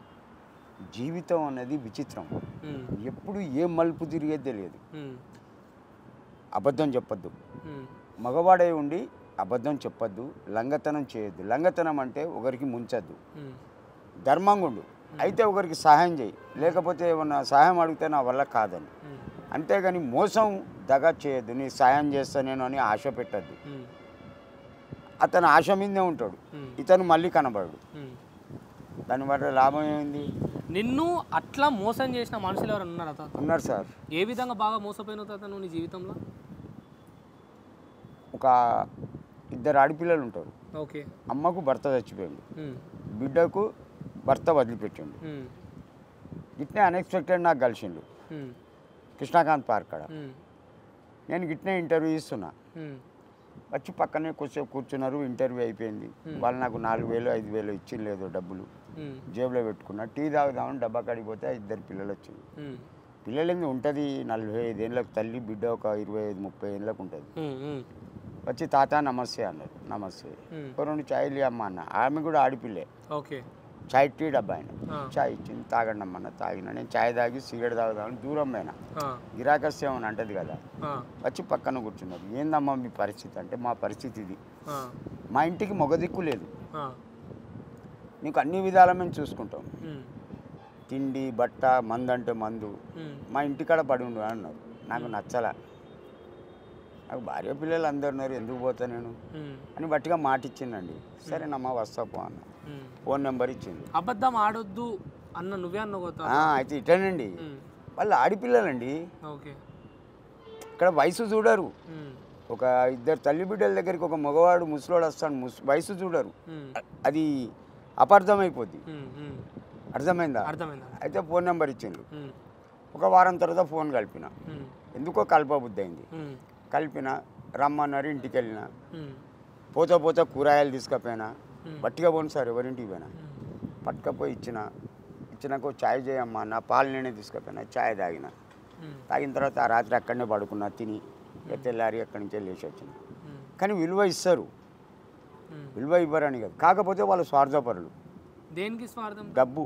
జీవితం అనేది విచిత్రం ఉమ్, ఎప్పుడు ఏ మలుపు తిరిగేది తెలియదు ఉమ్, అబద్ధం చెప్పొద్దు ఉమ్, మగవాడై ఉండి అబద్ధం చెప్పొద్దు లంగతనం చేయొద్దు లంగతనం అంటే ఒకరికి ముంచద్దు ఉమ్, ధర్మంగా ఉండు అయితే ఒకరికి సహాయం చేయి లేకపోతే ఏమన్నా సహాయం అడిగితే నా వల్ల కాదని ఉమ్, అంతేగాని మోసం దగా చేయొద్దు నీ సాయం చేస్తా నేను అని ఆశ పెట్టద్దు ఉమ్, అతను ఆశ మీదే ఉంటాడు ఉమ్, ఇతను మళ్ళీ కనబడు ఉమ్. దానివల్ల లాభం ఏమైంది నిన్ను అట్లా మోసం చేసిన మనుషులు ఎవరైనా ఉన్నారా తాత ఉన్నారు సార్ ఏ విధంగా బాగా మోసపోయినావు తాత నువ్వు నీ జీవితంలో ఒక ఇద్దరు ఆడపిల్లలు ఉంటారు ఓకే అమ్మకు భర్త చచ్చిపోయిండు ఉమ్, బిడ్డకు భర్త వదిలిపెట్టిండు ఉమ్, ఇట్నే అన్ఎక్స్పెక్టెడ్ నాకు కలిసిండు ఉమ్, కృష్ణాకాంత్ పార్క్ కాడ ఉమ్, నేను గిట్నే ఇంటర్వ్యూ ఇస్తున్నా ఉమ్, వచ్చి పక్కనే కొద్దిసేపు కూర్చున్నారు ఇంటర్వ్యూ అయిపోయింది వాళ్ళు నాకు నాలుగు వేలు ఐదు వేలు ఇచ్చింది డబ్బులు ఉమ్, జేబులో పెట్టుకున్నా టీ తాగుదామని డబ్బా కాడికి పోతే ఇద్దరు పిల్లలు వచ్చింది ఉమ్, పిల్లలు ఏంది ఉంటుంది నలభై ఐదేళ్ళకు తల్లి బిడ్డ ఒక ఇరవై ఐదు ముప్పై ఏళ్ళకు ఉంటుంది ఉమ్, ఉమ్, వచ్చి తాత నమస్తే అన్నారు నమస్తే ఉమ్. ఓ రెండు ఛాయలు అమ్మ అన్న ఆమె కూడా ఆడిపిల్లే ఓకే చాయ్ టీ డబ్బా ఆయన ఆ. చాయ్ ఇచ్చింది తాగండి అమ్మన్న తాగిన నేను చాయ్ తాగి సిగరెట్ తాగుదామని దూరం పోయినా ఆ, గిరాకస్ ఏమని అంటది కదా ఆ, వచ్చి పక్కన కూర్చున్నారు ఏందమ్మా మీ పరిస్థితి అంటే మా పరిస్థితి ఇది ఆ, మా ఇంటికి మొగ దిక్కు లేదు ఆ, నీకు అన్ని విధాల మేము చూసుకుంటాం ఉమ్, తిండి బట్ట మందు అంటే మందు ఉమ్, మా ఇంటికాడ పడి ఉండు అన్నారు నాకు నచ్చలా నాకు భార్య పిల్లలు అందరు ఉన్నారు ఎందుకు పోతా నేను ఉమ్, అని బట్టిగా మాట ఇచ్చిందండి సరేనమ్మా వస్తా పో అన్న ఉమ్. ఫోన్ నెంబర్ ఇచ్చింది అబద్ధం ఆడొద్దు అన్న నువ్వే అన్నావు కదా ఆ, అయితే ఇటేనండి ఉమ్, వాళ్ళు ఆడిపిల్లలండి ఓకే ఇక్కడ వయసు చూడరు ఉమ్, ఒక ఇద్దరు తల్లి బిడ్డల దగ్గరికి ఒక మగవాడు ముసలోడు వస్తాడు ముస్ వయసు చూడరు ఉమ్, అ- అది అపార్థమైపోద్ది ఉమ్, ఉమ్. అర్థమైందా అర్థమైందా అయితే ఫోన్ నెంబర్ ఇచ్చిండ్రు ఉమ్, ఒక వారం తర్వాత ఫోన్ కలిపిన ఉమ్, ఎందుకో కలపబుద్ధి అయింది ఉమ్, కలిపిన రమ్మన్నారు ఇంటికి వెళ్ళిన ఉమ్, పోతా పోతా కూరగాయలు తీసుకపోయినా Hmm. బట్టిగా పోను సార్ ఎవరింటికి పోయినా ఉమ్, పట్టుకపోయి ఇచ్చిన ఇచ్చినాక ఓ చాయ్ చేయమ్మా నా పాలు నేనే తీసుకుపోయినా చాయ్ తాగిన ఉమ్, తాగిన తర్వాత ఆ రాత్రి అక్కడనే పడుకున్నా తిని ఇక తెల్లారి అక్కడి నుంచే లేచి వచ్చిన ఉమ్, కానీ విలువ ఇస్తారు ఉమ్. విలువ ఇవ్వరని కాదు కాకపోతే వాళ్ళు స్వార్థపరులు దేనికి స్వార్థం డబ్బు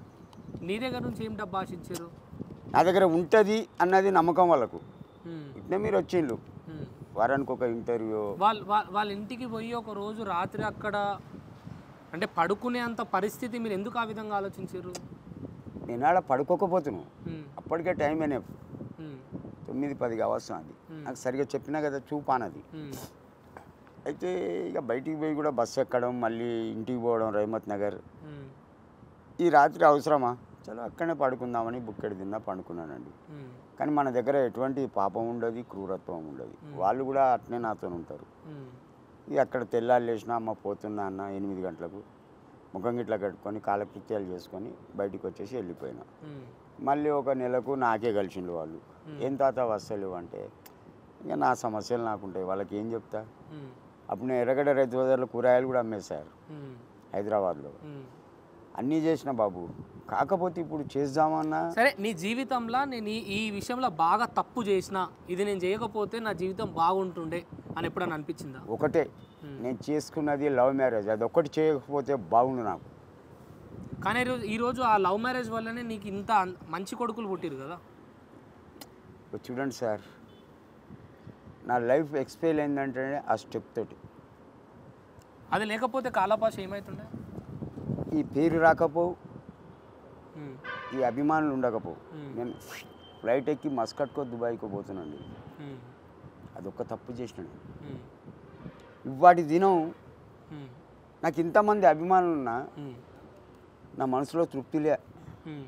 నీ దగ్గర నుంచి ఏం డబ్బు ఆశించారు నా దగ్గర ఉంటుంది అన్నది నమ్మకం వాళ్ళకు ఉమ్, ఇట్నే మీరు వచ్చిండ్రు ఉమ్. వారానికి ఒక ఇంటర్వ్యూ వాళ్ళ వా- వాళ్ళ ఇంటికి పోయి ఒక రోజు రాత్రి అక్కడ అంటే పడుకునే అంత పరిస్థితి మీరు ఎందుకు ఆ విధంగా ఆలోచించారు నేను ఆడ పడుకోకపోతున్నాను ఉమ్, అప్పటికే టైం అయినా ఉమ్, తొమ్మిది పది కావస్తుంది అది నాకు సరిగా చెప్పినా కదా చూపానది ఉమ్, అయితే ఇక బయటికి పోయి కూడా బస్సు ఎక్కడం మళ్ళీ ఇంటికి పోవడం రహమత్ నగర్ ఉమ్, ఈ రాత్రి అవసరమా చలో అక్కడనే పడుకుందామని బుక్కెడు తిన్నా పండుకున్నానండి ఉమ్, కానీ మన దగ్గర ఎటువంటి పాపం ఉండదు క్రూరత్వం ఉండదు వాళ్ళు కూడా అట్నే నాతో ఉంటారు ఉమ్, ఇక అక్కడ తెల్లారు లేచిన అమ్మ పోతున్నా అన్న ఎనిమిది గంటలకు ముఖం గిట్ల కట్టుకొని కాలకృత్యాలు చేసుకొని బయటికి వచ్చేసి వెళ్ళిపోయినా ఉమ్, మళ్ళీ ఒక నెలకు నాకే కలిసిండు వాళ్ళు ఏం తాత వస్తలేవు అంటే ఇక నా సమస్యలు నాకుంటాయి వాళ్ళకి ఏం చెప్తా ఉమ్, అప్పుడు నేను ఎర్రగడ్డ రైతు బజార్లో కూరగాయలు కూడా అమ్మేశారు ఉమ్, హైదరాబాద్లో ఉమ్. అన్నీ చేసిన బాబు కాకపోతే ఇప్పుడు చేద్దామన్నా సరే నీ జీవితంలో నేను ఈ ఈ విషయంలో బాగా తప్పు చేసిన ఇది నేను చేయకపోతే నా జీవితం బాగుంటుండే అని ఎప్పుడన్నా అనిపించిందా ఒకటే నేను చేసుకున్నది లవ్ మ్యారేజ్ అది ఒక్కటి చేయకపోతే బాగుండు నాకు కానీ ఈరోజు ఈరోజు ఆ లవ్ మ్యారేజ్ వల్లనే నీకు ఇంత అన్- మంచి కొడుకులు పుట్టిరు కదా ఇప్పుడు చూడండి సార్ నా లైఫ్ ఎక్స్పైర్ అయిందంటే ఆ స్టెప్ తోటి అది లేకపోతే కాలపాష ఏమవుతుండే ఈ పేరు రాకపోవు ఉమ్, ఈ అభిమానులు ఉండకపోవు Hmm. నేను ఫ్లైట్ ఎక్కి మస్కట్కో దుబాయ్కో పోతున్నాండి ఉమ్, అదొక్క తప్పు చేసినాను ఉమ్, ఇవాటి దినం ఉమ్, నాకు ఇంతమంది అభిమానులు ఉన్నా ఉమ్, నా మనసులో తృప్తిలే ఉమ్.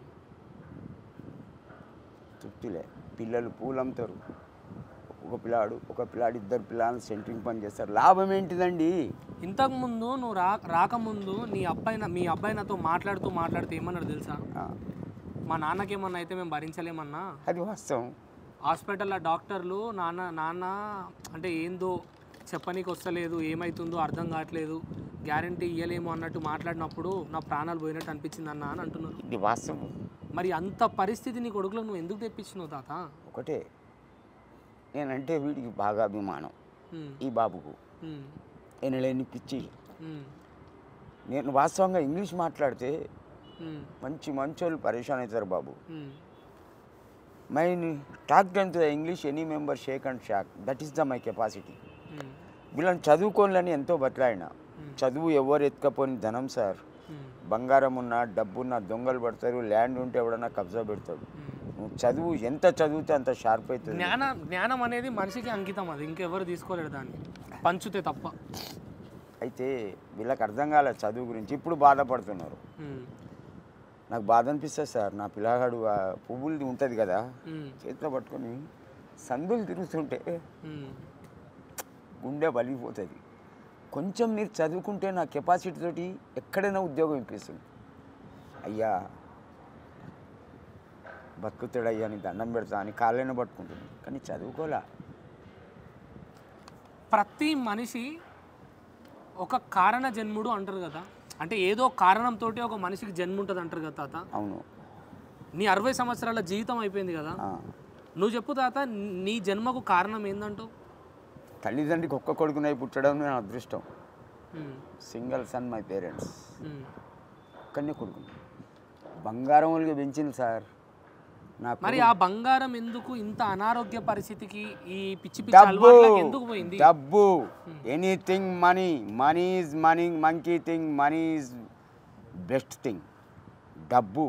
తృప్తిలే పిల్లలు పూలు అమ్ముతారు ఒక పిల్లాడు ఒక పిల్లాడు ఇద్దరు పిల్లలు సెంట్రింగ్ పని చేస్తారు లాభం ఏంటిదండి ఇంతకుముందు నువ్వు రా రాకముందు నీ అబ్బాయి నా- మీ అబ్బాయి నాతో మాట్లాడుతూ మాట్లాడుతూ ఏమన్నాడు తెలుసా ఆ, మా నాన్నకేమన్నా అయితే మేము భరించలేమన్నా అది వాస్తవం హాస్పిటల్లో డాక్టర్లు నాన్న నాన్న అంటే ఏందో చెప్పనీకి వస్తలేదు ఏమవుతుందో అర్థం కావట్లేదు గ్యారంటీ ఇవ్వలేము అన్నట్టు మాట్లాడినప్పుడు నా ప్రాణాలు పోయినట్టు అనిపించింది అన్న అని అంటున్నారు ఇది వాస్తవం మరి అంత పరిస్థితి నీ కొడుకులకు నువ్వు ఎందుకు తెప్పించినావు తాత ఒకటే నేనంటే వీడికి బాగా అభిమానం ఉమ్, ఈ బాబుకు ఉమ్, నేను లేని పిచ్చి ఉమ్, నేను వాస్తవంగా ఇంగ్లీష్ మాట్లాడితే ఉమ్, మంచి మంచోళ్ళు పరేషాన్ అవుతారు బాబు um, my talk done to the English any member shake and shock that is the my capacity um, వీళ్ళని చదువుకోవాలని ఎంతో బతలాడిన చదువు ఎవరు ఎత్తుకపోని ధనం సార్ ఉమ్, బంగారం ఉన్నా డబ్బున్నా దొంగలు పడతారు ల్యాండ్ ఉంటే ఎవడన్నా కబ్జా పెడతాడు ఉమ్. నువ్వు చదువు ఎంత చదివితే అంత షార్ప్ అవుతుంది జ్ఞాన జ్ఞానం అనేది మనిషికి అంకితం అది ఇంకెవరు తీసుకోలేరు దాన్ని పంచుతే తప్ప అయితే వీళ్ళకి అర్థం కాలే చదువు గురించి ఇప్పుడు బాధపడుతున్నారు ఉమ్, నాకు బాధ అనిపిస్తుంది సార్ నా పిల్లగాడు ఆ పువ్వులది ఉంటుంది కదా ఉమ్, చేతిలో పట్టుకొని సందులు తిరుగుతుంటే ఉమ్, గుండె బలిగిపోతుంది కొంచెం మీరు చదువుకుంటే నా కెపాసిటీ తోటి ఎక్కడైనా ఉద్యోగం ఇప్పిస్తుంది అయ్యా బతుకుతాడయ్యా అని దండం పెడతా అని కాళ్ళని పట్టుకుంటుంది కానీ చదువుకోలే ప్రతి మనిషి ఒక కారణ జన్ముడు అంటారు కదా అంటే ఏదో కారణంతో ఒక మనిషికి జన్మ ఉంటుంది అంటారు కదా తాత అవును నీ అరవై సంవత్సరాల జీవితం అయిపోయింది కదా ఆ. నువ్వు చెప్పు తాత నీ జన్మకు కారణం ఏందంటావు తల్లిదండ్రికి ఒక్క కొడుకునై పుట్టడం నా అదృష్టం um, single son my parents um. ఒక్కనే కొడుకు బంగారం వాళ్ళకి పెంచింది సార్ నా మరి ఆ బంగారం ఎందుకు ఇంత అనారోగ్య పరిస్థితికి ఈ పిచ్చి పిచ్చి డబ్బు అలవాట్లకు ఎందుకు పోయింది డబ్బు anything money money is money monkey thing money is best thing డబ్బు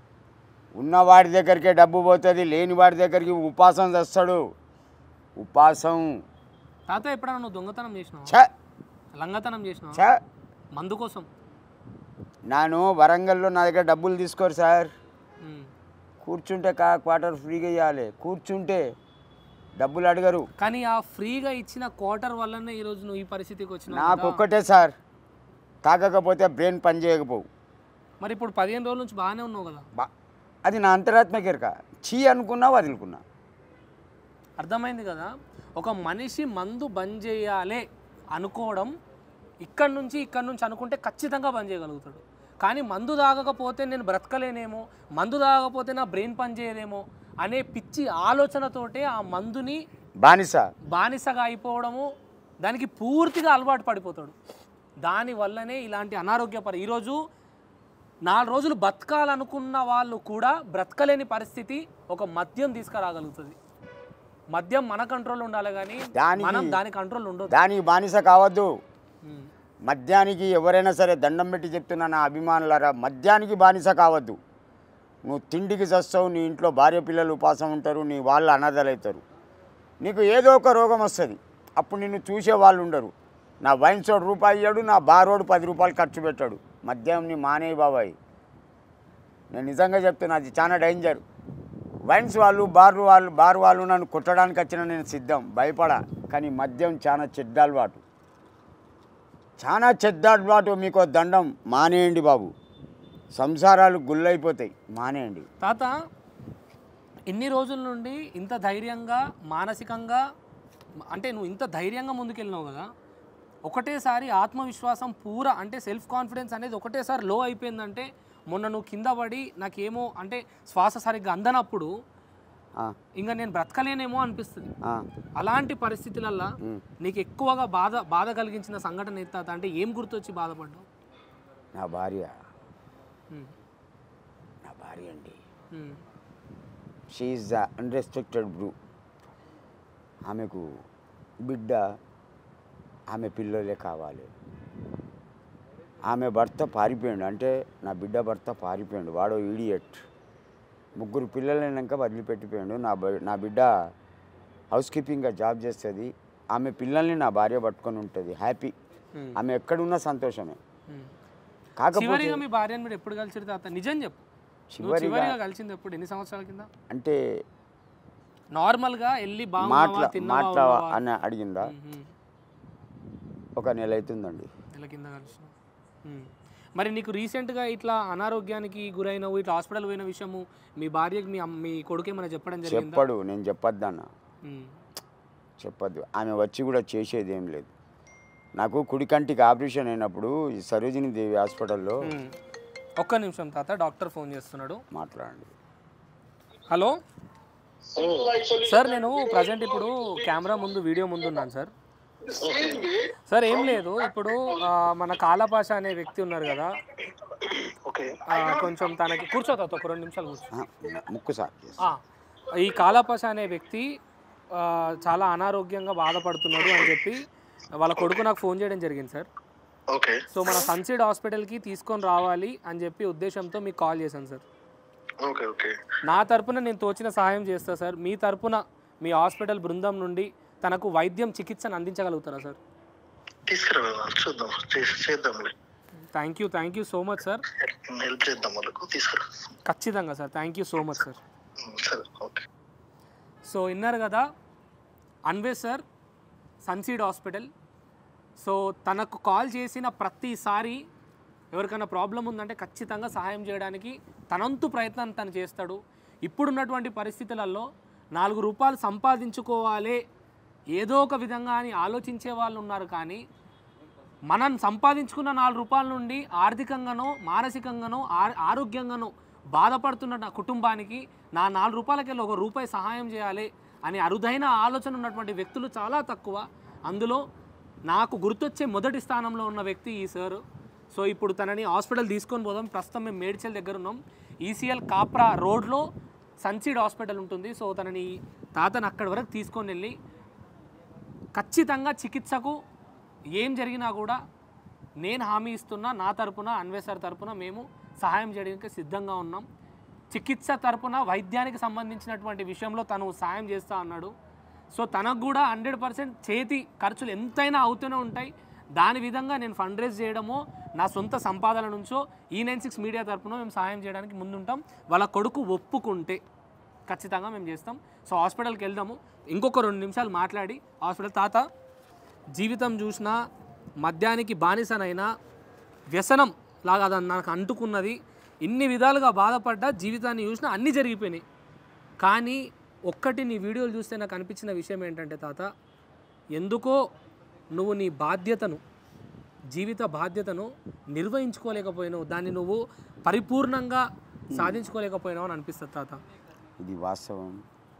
ఉన్నవాడి దగ్గరికే డబ్బు పోతుంది లేని వాడి దగ్గరికి ఉపాసం చేస్తాడు ఉపాసం తాత ఎప్పుడన్నా నువ్వు దొంగతనం చేసినావు ఛ లంగతనం చేసినావు ఛ మందు కోసం నేను వరంగల్లో నా దగ్గర డబ్బులు తీసుకోరు సార్ ఉమ్. కూర్చుంటే కా క్వార్టర్ ఫ్రీగా ఇవ్వాలి కూర్చుంటే డబ్బులు అడగరు కానీ ఆ ఫ్రీగా ఇచ్చిన క్వార్టర్ వల్లనే ఈరోజు నువ్వు ఈ పరిస్థితికి వచ్చినావు నాకు కదా. ఒక్కటే సార్ తాగకపోతే బ్రెయిన్ పని చేయకపోవు మరి ఇప్పుడు పదిహేను రోజుల నుంచి బాగానే ఉన్నావు కదా బా అది నా అంతరాత్మక ఎరక చీ అనుకున్నా వదులుకున్నా అర్థమైంది కదా ఒక మనిషి మందు బంద్ చేయాలి అనుకోవడం ఇక్కడి నుంచి ఇక్కడి నుంచి అనుకుంటే ఖచ్చితంగా బంద్ చేయగలుగుతాడు కానీ మందు తాగకపోతే నేను బ్రతకలేనేమో మందు తాగకపోతే నా బ్రెయిన్ పని చేయదేమో అనే పిచ్చి ఆలోచనతోటే ఆ మందుని బానిస బానిసగా అయిపోవడము దానికి పూర్తిగా అలవాటు పడిపోతాడు దాని వల్లనే ఇలాంటి అనారోగ్య పరి ఈరోజు నాలుగు రోజులు బతకాలనుకున్న వాళ్ళు కూడా బ్రతకలేని పరిస్థితి ఒక మద్యం తీసుకురాగలుగుతుంది మద్యం మన కంట్రోల్ ఉండాలి కానీ దానికి- మనం దాని కంట్రోల్ ఉండదు దానికి బానిస కావద్దు మద్యానికి ఎవరైనా సరే దండం పెట్టి చెప్తున్నా నా అభిమానులారా మద్యానికి బానిస కావద్దు నువ్వు తిండికి చస్తావు నీ ఇంట్లో భార్య పిల్లలు ఉపాసం ఉంటారు నీ వాళ్ళు అనాథలవుతారు నీకు ఏదో ఒక రోగం వస్తుంది అప్పుడు నిన్ను చూసే వాళ్ళు ఉండరు నా వైన్ సోడ్ రూపాయి ఇయ్యాడు నా బారోడు పది రూపాయలు ఖర్చు పెట్టాడు మద్యంని మానే బాబాయ్ నేను నిజంగా చెప్తున్నా అది చాలా డేంజర్ వైన్స్ వాళ్ళు బార్ వాళ్ళు బార్ వాళ్ళు నన్ను కొట్టడానికి వచ్చిన నేను సిద్ధం భయపడా కానీ మద్యం చాలా చెడ్డ అలవాటు చాలా చెడ్డ అలవాటు మీకు దండం మానేయండి బాబు సంసారాలు గుల్లైపోతాయి మానేయండి తాత ఇన్ని రోజుల నుండి ఇంత ధైర్యంగా మానసికంగా అంటే నువ్వు ఇంత ధైర్యంగా ముందుకెళ్ళినావు కదా ఒకటేసారి ఆత్మవిశ్వాసం పూర అంటే సెల్ఫ్ కాన్ఫిడెన్స్ అనేది ఒకటేసారి లో అయిపోయిందంటే మొన్న నువ్వు కింద పడి నాకేమో అంటే శ్వాస సరిగ్గా అందనప్పుడు ఆ, ఇంకా నేను బ్రతకలేనేమో అనిపిస్తుంది ఆ. అలాంటి పరిస్థితులల్లో నీకు ఎక్కువగా బాధ బాధ కలిగించిన సంఘటన ఎత్తాత అంటే ఏం గుర్తొచ్చి బాధపడ్డావు నా భార్య ఉమ్, నా భార్య అండి um, she the unrestricted brew ఆమెకు బిడ్డ ఆమె పిల్లలే కావాలి ఆమె భర్త పారిపోయాడు అంటే నా బిడ్డ భర్త పారిపోయాడు వాడో ఈడియట్ ముగ్గురు పిల్లలైనాక వదిలిపెట్టిపోయాడు నా బ- నా బిడ్డ హౌస్ కీపింగ్గా జాబ్ చేస్తుంది ఆమె పిల్లల్ని నా భార్య పట్టుకొని ఉంటుంది హ్యాపీ ఉమ్, ఆమె ఎక్కడున్నా సంతోషమే ఉమ్. కాకపోతే చివరిగా మీ భార్యను మీరు ఎప్పుడు కలిసిరు తాత నిజం చెప్పు నువ్వు చివరిగా చివరిగా కలిసింది ఎప్పుడు ఎన్ని సంవత్సరాల కింద అంటే నార్మల్ గా వెళ్ళి మాట్లా బాగున్నావా తిన్నావా మాట్లా ఉన్నావా? అని అడిగిందా ఉమ్, ఒక నెల అవుతుందండి నెల కింద కలిసిన ఉమ్. మరి నీకు రీసెంట్గా ఇట్లా అనారోగ్యానికి గురైనవు ఇట్లా హాస్పిటల్ పోయిన విషయము మీ భార్యకి మీ అమ్మ మీ కొడుకు ఏమైనా చెప్పడం జరిగిందా చెప్పడు నేను చెప్పొద్దన్న ఉమ్, చెప్పొద్దు ఆమె వచ్చి కూడా చేసేది ఏం లేదు నాకు కుడి కంటికి ఆపరేషన్ అయినప్పుడు ఈ సరోజిని దేవి హాస్పిటల్లో ఉమ్. ఒక్క నిమిషం తాత డాక్టర్ ఫోన్ చేస్తున్నాడు మాట్లాడండి హలో సార్ నేను ప్రజెంట్ ఇప్పుడు కెమెరా ముందు వీడియో ముందు ఉన్నాను సార్ సార్ ఏం లేదు ఇప్పుడు ఆ, మన కాలపాష అనే వ్యక్తి ఉన్నారు కదా ఓకే ఆ, కొంచెం తనకి కూర్చోతా ఒక రెండు నిమిషాలు కూర్చో ఆ, ముక్కు సార్ ఆ, ఈ కాలపాష అనే వ్యక్తి ఆ, చాలా అనారోగ్యంగా బాధపడుతున్నాడు అని చెప్పి వాళ్ళ కొడుకు నాకు ఫోన్ చేయడం జరిగింది సార్ ఓకే సో మన సన్సీడ్ హాస్పిటల్కి తీసుకొని రావాలి అని చెప్పి ఉద్దేశంతో మీకు కాల్ చేశాను సార్ ఓకే ఓకే నా తరపున నేను తోచిన సహాయం చేస్తా సార్ మీ తరపున మీ హాస్పిటల్ బృందం నుండి తనకు వైద్యం చికిత్సను అందించగలుగుతారా సార్ తీసుకురా చూద్దాం చేసి చేద్దాంలే thank you thank you so much sir help చేద్దాం వాళ్ళకు తీసుకురా ఖచ్చితంగా sir thank you so much sir um, సరే ఓకే సో విన్నారు కదా అన్వేష్ సార్ సన్సీడ్ హాస్పిటల్ సో తనకు కాల్ చేసిన ప్రతిసారి ఎవరికైనా ప్రాబ్లం ఉందంటే ఖచ్చితంగా సహాయం చేయడానికి తనంతు ప్రయత్నం తను చేస్తాడు ఇప్పుడున్నటువంటి పరిస్థితులలో నాలుగు రూపాయలు సంపాదించుకోవాలి ఏదో ఒక విధంగా అని ఆలోచించే వాళ్ళు ఉన్నారు కానీ మనం సంపాదించుకున్న నాలుగు రూపాయల నుండి ఆర్థికంగానో మానసికంగానో ఆ- ఆరోగ్యంగానో బాధపడుతున్న నా కుటుంబానికి నా నాలుగు రూపాయలకెళ్ళి ఒక రూపాయి సహాయం చేయాలి అని అరుదైన ఆలోచన ఉన్నటువంటి వ్యక్తులు చాలా తక్కువ అందులో నాకు గుర్తొచ్చే మొదటి స్థానంలో ఉన్న వ్యక్తి ఈ సార్ సో ఇప్పుడు తనని హాస్పిటల్ తీసుకొని పోదాం ప్రస్తుతం మేము మేడ్చల్ దగ్గర ఉన్నాం ఈసీఎల్ కాప్రా రోడ్లో సన్సీడ్ హాస్పిటల్ ఉంటుంది సో తనని తాతను అక్కడి వరకు తీసుకొని వెళ్ళి ఖచ్చితంగా చికిత్సకు ఏం జరిగినా కూడా నేను హామీ ఇస్తున్నా నా తరపున అన్వేషర్ తరపున మేము సహాయం చేయడానికి సిద్ధంగా ఉన్నాం చికిత్స తరపున వైద్యానికి సంబంధించినటువంటి విషయంలో తను సహాయం చేస్తా అన్నాడు సో తనకు కూడా హండ్రెడ్ పర్సెంట్ చేతి ఖర్చులు ఎంతైనా అవుతూనే ఉంటాయి దాని విధంగా నేను ఫండ్ రేజ్ చేయడమో నా సొంత సంపాదన నుంచో ఈ నైన్ సిక్స్ మీడియా తరపున మేము సహాయం చేయడానికి ముందుంటాం వాళ్ళ కొడుకు ఒప్పుకుంటే ఖచ్చితంగా మేము చేస్తాం సో హాస్పిటల్కి వెళ్దాము ఇంకొక రెండు నిమిషాలు మాట్లాడి హాస్పిటల్ తాత జీవితం చూసినా మద్యానికి బానిసనైనా వ్యసనం లాగా అది నాకు అంటుకున్నది ఇన్ని విధాలుగా బాధపడ్డా జీవితాన్ని చూసినా అన్నీ జరిగిపోయినాయి కానీ ఒక్కటి నీ వీడియోలు చూస్తే నాకు అనిపించిన విషయం ఏంటంటే తాత ఎందుకో నువ్వు నీ బాధ్యతను జీవిత బాధ్యతను నిర్వహించుకోలేకపోయినావు దాన్ని నువ్వు పరిపూర్ణంగా సాధించుకోలేకపోయినావు అని అనిపిస్తుంది తాత ఇది వాస్తవం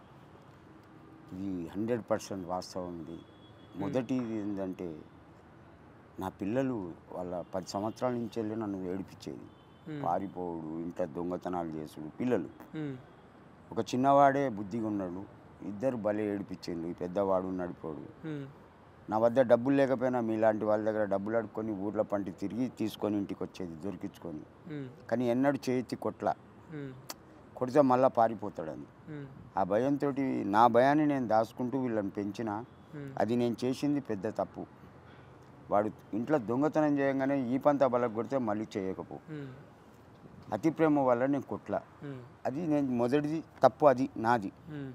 ఇది హండ్రెడ్ పర్సెంట్ వాస్తవం ఇది మొదటిది ఏంటంటే నా పిల్లలు వాళ్ళ పది సంవత్సరాల నుంచి వెళ్ళి నన్ను ఏడిపించేది పారిపోవుడు ఇంట్లో దొంగతనాలు చేసుడు పిల్లలు ఉమ్, ఒక చిన్నవాడే బుద్ధిగా ఉన్నాడు ఇద్దరు భలే ఏడిపించిండు ఈ పెద్దవాడు నడిపోడు ఉమ్, నా వద్ద డబ్బులు లేకపోయినా మీలాంటి వాళ్ళ దగ్గర డబ్బులు అడుక్కొని ఊర్ల పంటి తిరిగి తీసుకొని ఇంటికి వచ్చేది దొరికించుకొని ఉమ్, కానీ ఎన్నడూ చేతి కొట్ల ఉమ్, కొడితే మళ్ళీ పారిపోతాడని ఉమ్, ఆ భయంతో నా భయాన్ని నేను దాచుకుంటూ వీళ్ళని పెంచిన ఉమ్, అది నేను చేసింది పెద్ద తప్పు వాడు ఇంట్లో దొంగతనం చేయగానే ఈ పంత బలకు కొడితే మళ్ళీ చేయకపో ఉమ్, అతి ప్రేమ వల్ల నేను కొట్ల ఉమ్, అది నేను మొదటిది తప్పు అది నాది ఉమ్,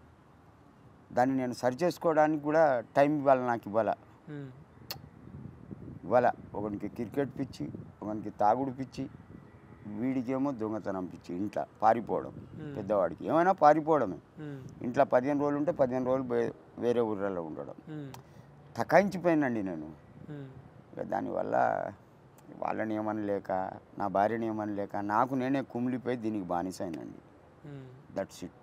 దాన్ని నేను సరి చేసుకోవడానికి కూడా టైం ఇవ్వాలి నాకు ఇవ్వాల ఉమ్, ఇవ్వాల ఒకనికి క్రికెట్ పిచ్చి ఒకనికి తాగుడు పిచ్చి వీడికేమో దొంగతనం పిచ్చి ఇంట్లో పారిపోవడం పెద్దవాడికి ఏమైనా పారిపోవడమే ఉమ్, ఇంట్లో పదిహేను రోజులు ఉంటే పదిహేను రోజులు వే- వేరే ఊర్లలో ఉండడం ఉమ్, తకాయించిపోయినండి నేను ఉమ్, ఇక దానివల్ల వాళ్ళని ఏమనలేక నా భార్యని ఏమనలేక నాకు నేనే కుమిలిపోయి దీనికి బానిసైనండి um. That's it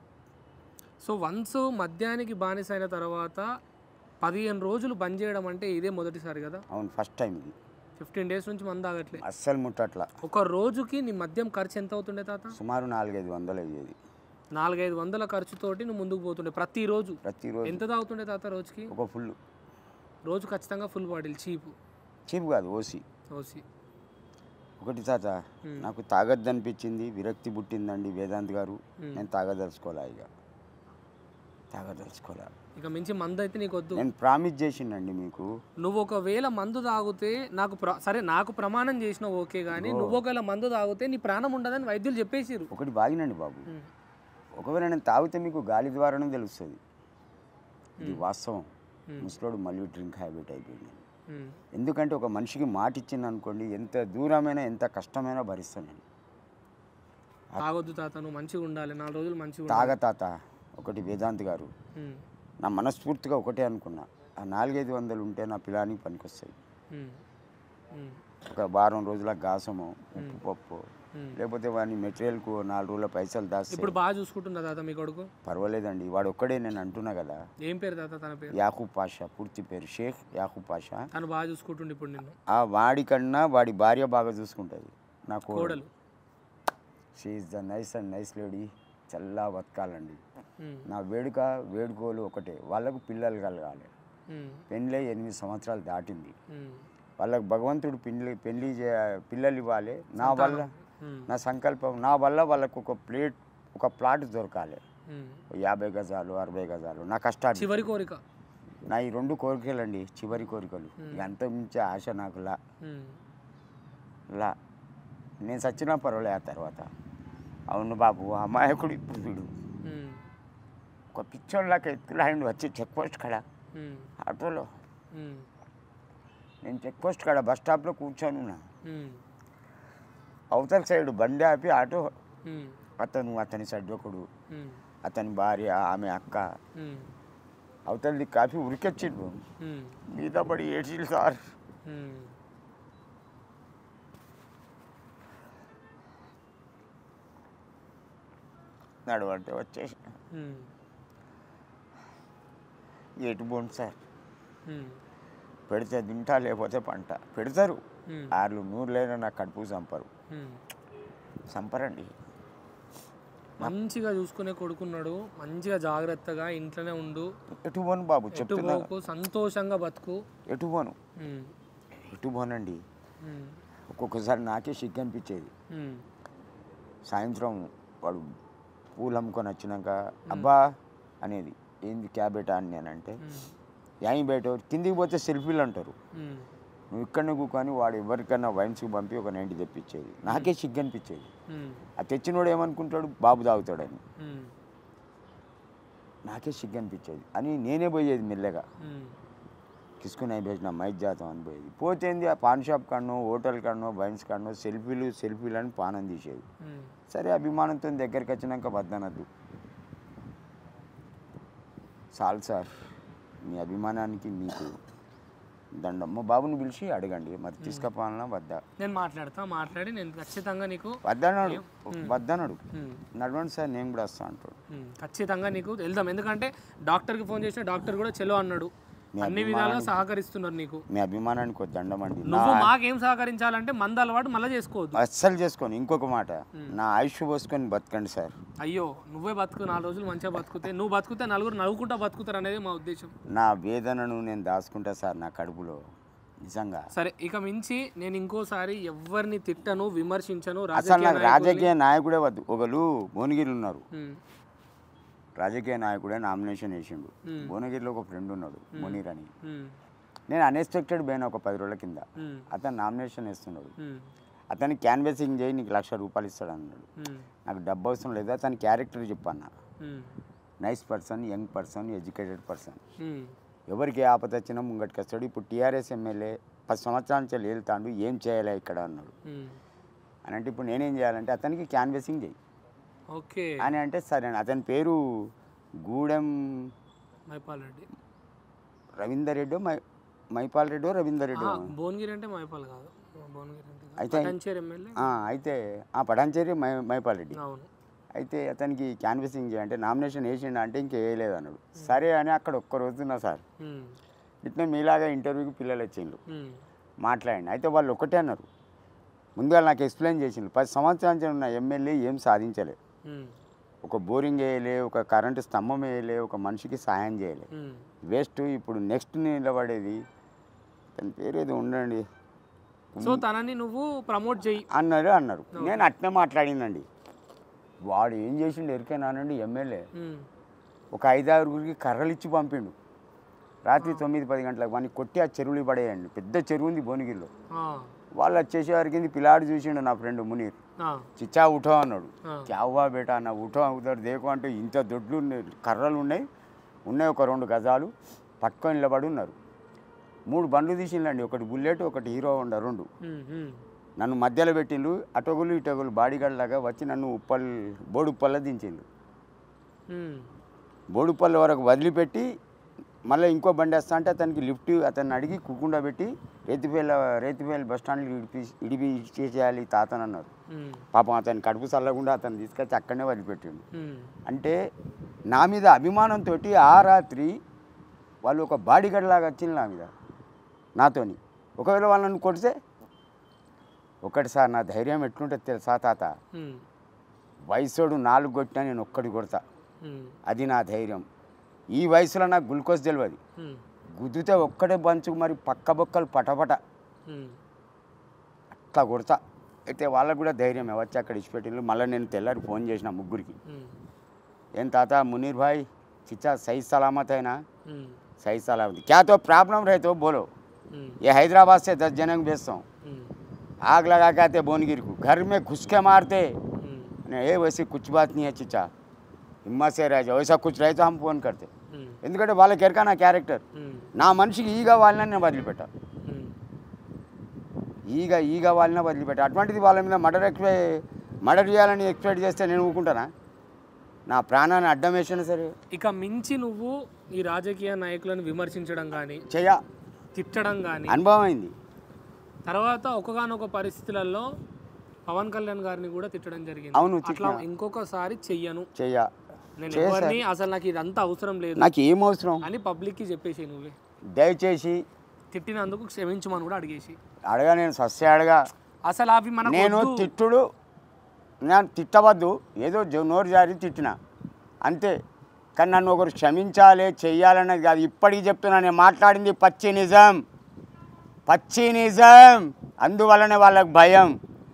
so once మద్యానికి బానిస అయిన తర్వాత పదిహేను రోజులు బంద్ చేయడం అంటే ఇదే మొదటిసారి కదా అవును ఫస్ట్ టైం ఇది ఫిఫ్టీన్ డేస్ నుంచి మందు తాగట్లే అస్సలు ముట్టట్ల ఒక రోజుకి నీ మద్యం ఖర్చు ఎంత అవుతుండే తాత సుమారు నాలుగైదు వందలు అయ్యేది నాలుగైదు వందల ఖర్చుతోటి నువ్వు ముందుకు పోతుండే ప్రతిరోజు ప్రతిరోజు ఎంత తాగుతుండే తాత రోజుకి ఒక ఫుల్ రోజు ఖచ్చితంగా ఫుల్ బాటిల్ చీప్ చీప్ కాదు ఓసి ఓసి ఒకటి తాత నాకు తాగద్దనిపించింది విరక్తి పుట్టిందండి వేదాంత్ గారు నేను తాగదలుచుకోలే ఇక తాగదలుచుకోలే ఇక మించి మందు అయితే నీకు వద్దు నేను ప్రామిస్ చేసిండండి మీకు నువ్వు ఒకవేళ మందు తాగితే నాకు ప్ర- సరే నాకు ప్రమాణం చేసినావు ఓకే కానీ నువ్వు ఒకవేళ మందు తాగితే నీ ప్రాణం ఉండదని వైద్యులు చెప్పేసిరు ఒకటి బాగినండి బాబు ఒకవేళ నేను తాగితే మీకు గాలి ద్వారానే తెలుస్తుంది ఇది వాస్తవం ముసలోడు మళ్ళీ డ్రింక్ హ్యాబిట్ అయిపోయింది ఉమ్, ఎందుకంటే ఒక మనిషికి మాట ఇచ్చింది అనుకోండి ఎంత దూరమైనా ఎంత కష్టమైనా భరిస్తాను నేను తాగొద్దు తాత నువ్వు మంచిగా ఉండాలి నాలుగు రోజులు మంచిగా ఉండాలి తాగ తాత ఒకటి వేదాంత్ గారు ఉమ్, నా మనస్ఫూర్తిగా ఒకటే అనుకున్నా ఆ నాలుగైదు వందలు ఉంటే నా పిల్లానికి పనికొస్తాయి ఉమ్, ఉమ్, ఒక వారం రోజుల గాసము ఉప్పు పప్పు ఉమ్. లేకపోతే వాడిని మెటీరియల్కు నాలుగు రోజుల పైసలు దాస్తే ఇప్పుడు బాగా చూసుకుంటున్నా తాత మీ కొడుకు పర్వాలేదండి వాడు ఒక్కడే నేను అంటున్నా కదా ఏం పేరు తాత తన పేరు యాకూబ్ పాషా పూర్తి పేరు షేక్ యాకూబ్ పాషా తను బాగా చూసుకుంటుండే ఇప్పుడు నిన్ను ఆ వాడి కన్నా వాడి భార్య బాగా చూసుకుంటుంది నా కోడలు కోడలు she the nice and nice lady చల్లా బతకాలండి ఉమ్, నా వేడుక వేడుకోలు ఒకటే వాళ్ళకు పిల్లలు కలగాలి ఉమ్, పెళ్ళై ఎనిమిది సంవత్సరాలు దాటింది ఉమ్, వాళ్ళకు భగవంతుడు పెళ్ళి పెళ్ళి చే పిల్లలు ఇవ్వాలి నా వల్ల ఉమ్, నా సంకల్పం నా వల్ల వాళ్ళకు ఒక ప్లేట్ ఒక ప్లాట్ దొరకాలి ఉమ్. ఓ యాభై గజాలు అరవై గజాలు నా కష్టాలు చివరి కోరిక నా ఈ రెండు కోరికలండి చివరి కోరికలు ఇక అంత మించి ఆశ నాకు లా ఉమ్, లా నేను చచ్చినా పర్వాలే ఆ తర్వాత అవును బాబు అమాయకుడు ఇప్పుడు వీడు ఉమ్, ఒక పిచ్చోళ్ళకి ఎత్తులాండి వచ్చి చెక్ పోస్ట్ కాడ ఉమ్, ఆటోలో ఉమ్, నేను చెక్ పోస్ట్ కాడ బస్ స్టాప్లో కూర్చొని ఉన్నా ఉమ్, అవతల సైడ్ బండి ఆపి ఆటో ఉమ్, అతను అతని సడ్డకుడు ఉమ్, అతని భార్య ఆమె అక్క ఉమ్, అవతలది కాఫీ ఉరికొచ్చిండు ఉమ్, మీద పడి ఏడ్చిండు సార్ ఉమ్. నడవంటే వచ్చేసి ఉమ్, ఎటు పోండి సార్ ఉమ్, పెడితే తింటా లేకపోతే పంట పెడతారు ఉమ్, ఆర్లు నూరు లేని నాకు కడుపు చంపరు ఉమ్. చంపరండి మంచిగా చూసుకునే కొడుకున్నాడు మంచిగా జాగ్రత్తగా ఇంట్లోనే ఉండు ఎటు పోను బాబు ఎటు చెప్తున్నా పోకు సంతోషంగా బతుకు ఎటు పోను ఉమ్, ఎటు పోనండి ఉమ్, ఒక్కొక్కసారి నాకే సిగ్గు అనిపించేది ఉమ్, సాయంత్రం వాడు పూలు అమ్ముకొని వచ్చినాక అబ్బా అనేది ఏంది క్యాబెటా అని నేనంటే ఉమ్, యాయి బయట కిందికి పోతే సెల్ఫీలు అంటారు ఉమ్, నువ్వు ఇక్కడనే కూకొని వాడు ఎవరికన్నా వైన్స్కి పంపి ఒక నైంటీ తెప్పించేది నాకే సిగ్గు అనిపించేది ఉమ్, ఆ తెచ్చినోడు ఏమనుకుంటాడు బాబు తాగుతాడని ఉమ్, నాకే సిగ్గు అనిపించేది అని నేనే పోయేది మెల్లగా ఉమ్, కిసుకుని అయిపోయిన మైక్ జాతం అని పోయేది పోతేంది ఆ పాన్ షాప్ కాడనో హోటల్ కాడనో వైన్స్ కాడనో సెల్ఫీలు సెల్ఫీలు అని పానం తీసేది ఉమ్. సరే అభిమానంతో దగ్గరికి వచ్చినాక వద్దనద్దు చాలు సార్ మీ అభిమానానికి మీకు దండం మా బాబుని పిలిచి అడగండి మరి తీసుకుపోవాలన్నా వద్దా నేను మాట్లాడతా మాట్లాడి నేను ఖచ్చితంగా నీకు వద్దన్నాడు వద్దన్నాడు ఉమ్, నడవండి సార్ నేను కూడా వస్తా అంటాడు ఉమ్, ఖచ్చితంగా నీకు వెళ్దాం ఎందుకంటే డాక్టర్కి ఫోన్ చేసిన డాక్టర్ కూడా చెలో అన్నాడు మీ అన్ని విధాలుగా సహకరిస్తున్నారు నీకు మీ అభిమానానికి ఒక దండం అండి నా నువ్వు మాకేం సహకరించాలంటే మంద అలవాటు మళ్ళీ చేసుకోవద్దు అస్సలు చేసుకోండి ఇంకొక మాట నా ఆయుష్ పోసుకొని బతకండి సార్ అయ్యో నువ్వే బతుకు నాలుగు రోజులు మంచిగా బతుకుతే నువ్వు బతుకుతే నలుగురు నవ్వుకుంటా బతుకుతారు అనేది మా ఉద్దేశం నా వేదనను నేను దాచుకుంటా సార్ నా కడుపులో నిజంగా సరే ఇక మించి నేను ఇంకోసారి ఎవరిని తిట్టను విమర్శించను అసలు రాజకీయ నాకు రాజకీయ నాయకుడే వద్దు ఒకరు భువనగిరి ఉన్నారు ఉమ్, రాజకీయ నాయకుడే నామినేషన్ వేసిండు భువనగిరిలో ఒక ఫ్రెండ్ ఉన్నాడు మునీర్ అని ఉమ్, నేను అన్ఎక్స్పెక్టెడ్ పోయిన ఒక పది రోజుల కింద ఉమ్, అతను నామినేషన్ వేస్తున్నాడు ఉమ్, అతను క్యాన్వాసింగ్ చేయి నీకు లక్ష రూపాయలు ఇస్తాడు అన్నాడు ఉమ్, నాకు డబ్బు అవసరం లేదు అతని క్యారెక్టర్ చెప్పన్న um, nice person young person educated person um, ఎవరికి ఏ ఆపద వచ్చినా ముంగటికి వస్తాడు ఇప్పుడు టీఆర్ఎస్ ఎమ్మెల్యే పది సంవత్సరాల నుంచి వెళ్తాడు ఏం చేయాలి ఇక్కడ అన్నాడు ఉమ్. అని అంటే ఇప్పుడు నేనేం చేయాలంటే అతనికి క్యాన్వాసింగ్ చేయి ఓకే అని అంటే సరే అని. అతని పేరు గూడెం మైపాల్ రెడ్డి రవీందర్ రెడ్డో మై మైపాల్ రెడ్డో రవీందర్ రెడ్డో ఆ, భువనగిరి అంటే మైపాల్ కాదు భువనగిరి అంటే కాదు. అయితే- పటాన్చేరు ఎమ్మెల్యే ఆ, అయితే ఆ పటాన్చేరి మై మైపాల్ రెడ్డి అవును అయితే అతనికి క్యాన్వాసింగ్ చేయంటే నామినేషన్ వేసిండు అంటే ఇంక వేయలేదు అన్నాడు సరే అని అక్కడ ఒక్క రోజున్నా సార్ ఉమ్, ఇట్లా మీలాగా ఇంటర్వ్యూకి పిల్లలు వచ్చిండ్రు ఉమ్, మాట్లాడండి అయితే వాళ్ళు ఒకటే అన్నారు ముందుగా నాకు ఎక్స్ప్లెయిన్ చేసిండ్రు పది సంవత్సరాల నుంచి ఉన్న ఎమ్మెల్యే ఏం సాధించలే ఉమ్, ఒక బోరింగ్ వేయలే ఒక కరెంటు స్తంభం వేయలే ఒక మనిషికి సాయం చేయలే ఉమ్, వేస్ట్ ఇప్పుడు నెక్స్ట్ నిలబడేది తన పేరు ఏదో ఉండండి సో తనని నువ్వు ప్రమోట్ చెయ్యి అన్నారు అన్నారు నేను అట్నే మాట్లాడిందండి వాడు ఏం చేసిండు ఎరికేనానండి ఎమ్మెల్యే ఉమ్, ఒక ఐదారుగురికి కర్రలు ఇచ్చి పంపిండు రాత్రి తొమ్మిది పది గంటలకు వాడిని కొట్టి ఆ చెరువులు పడేయండి పెద్ద చెరువు ఉంది భువనగిరిలో ఆ, వాళ్ళు వచ్చేసేవారికి పిల్లాడు చూసిండు నా ఫ్రెండ్ మునీర్ ఆ, చిచ్చా ఉఠో అన్నాడు ఆ. క్యావ్వా బేటా అన్న ఉఠో అవుతారు దేకు అంటే ఇంత దొడ్లు ఉన్నాయి కర్రలు ఉన్నాయి ఉన్నాయి ఒక రెండు గజాలు పట్టుకొని నిలబడి ఉన్నారు మూడు బండ్లు తీసిండండి ఒకటి బుల్లెట్ ఒకటి హీరో ఉండ రెండు ఉమ్, ఉమ్, నన్ను మధ్యలో పెట్టిండ్రు అటొగులు ఇటొగులు బాడీగార్డ్ లాగా వచ్చి నన్ను ఉప్పల్ బోడుప్పల్లో దించిండు ఉమ్, బోడుప్పల్ వరకు వదిలిపెట్టి మళ్ళీ ఇంకో బండి వస్తా అంటే అతనికి లిఫ్ట్ అతన్ని అడిగి కుకుండా పెట్టి రేతిపేల రేతిపేల బస్ స్టాండ్కి ఇడిపి ఇడిపి చేసేయాలి తాతని అన్నారు ఉమ్, పాపం అతని కడుపు చల్లకుండా అతను తీసుకొచ్చి అక్కడనే వదిలిపెట్టిండు ఉమ్, అంటే నా మీద అభిమానంతో ఆ రాత్రి వాళ్ళు ఒక బాడీగార్డ్ లాగా వచ్చింది నా మీద నాతోని ఒకవేళ వాళ్ళని కొడితే ఒకటి సార్ నా ధైర్యం ఎట్లుంటుంది తెలుసా తాత ఉమ్, వయసోడు నాలుగు కొట్టినా నేను ఒక్కటి కొడతా ఉమ్, అది నా ధైర్యం ఈ వయసులో నాకు గ్లూకోజ్ తెలియదు ఉమ్, గుద్దితే ఒక్కటే బంచు మరి పక్క బొక్కలు పటపట ఉమ్, అట్లా కొడతా అయితే వాళ్ళకు కూడా ధైర్యమే వచ్చి అక్కడ ఇచ్చిపెట్టిండ్రు మళ్ళీ నేను తెల్లారి ఫోన్ చేసిన ముగ్గురికి ఉమ్, ఏం తాత మునీర్ భాయ్ చిచ్చా సही सलामत है ना ఉమ్, सही सलामत क्या तो प्रॉब्लम रहे तो बोलो ఉమ్, ये हैदराबाद से दस जन को भेजता हूँ ఉమ్, आग लगा के आते भुवनगिर को घर में घुस के मारते ఉమ్, ने ये वैसी कुछ बात नहीं है चिचा हिम्मत से रह जाओ ऐसा कुछ रहे तो हम फोन करते ఉమ్, ఎందుకంటే వాళ్ళకి ఎరక నా క్యారెక్టర్ ఉమ్, నా మనిషికి ఈ కావాలన్నా నేను వదిలిపెట్టా ఉమ్, ఈగ ఈ కావాలన్నా వదిలిపెట్టా అటువంటిది వాళ్ళ మీద మర్డర్ ఎక్కువ మర్డర్ చేయాలని ఎక్స్పెక్ట్ చేస్తే నేను ఊరుకుంటానా నా ప్రాణాన్ని అడ్డం వేసినా సరే ఇక మించి నువ్వు ఈ రాజకీయ నాయకులను విమర్శించడం కానీ చెయ్య తిట్టడం కానీ అనుభవం అయింది తర్వాత ఒకగానొక పరిస్థితులలో పవన్ కళ్యాణ్ గారిని కూడా తిట్టడం జరిగింది అవును, అట్లా తిట్టినా. ఇంకొకసారి చెయ్యను చెయ్య నేను చేశా. ఎవరిని అసలు నాకు ఇదంతా అవసరం లేదు నాకు ఏం అవసరం అని పబ్లిక్కి చెప్పేసి నువ్వే దయచేసి తిట్టినందుకు క్షమించమని కూడా అడిగేసి అడగా నేను సస్య అడగా అసలు అవి మనకు నేను వద్దు. తిట్టుడు నేను తిట్టవద్దు ఏదో జో- నోరు జారి తిట్టిన అంతే కానీ నన్ను ఒకరు క్షమించాలి చెయ్యాలన్నది కాదు ఇప్పటికీ చెప్తున్నా నేను మాట్లాడింది పచ్చి నిజం పచ్చి నిజం అందువల్లనే వాళ్ళకి భయం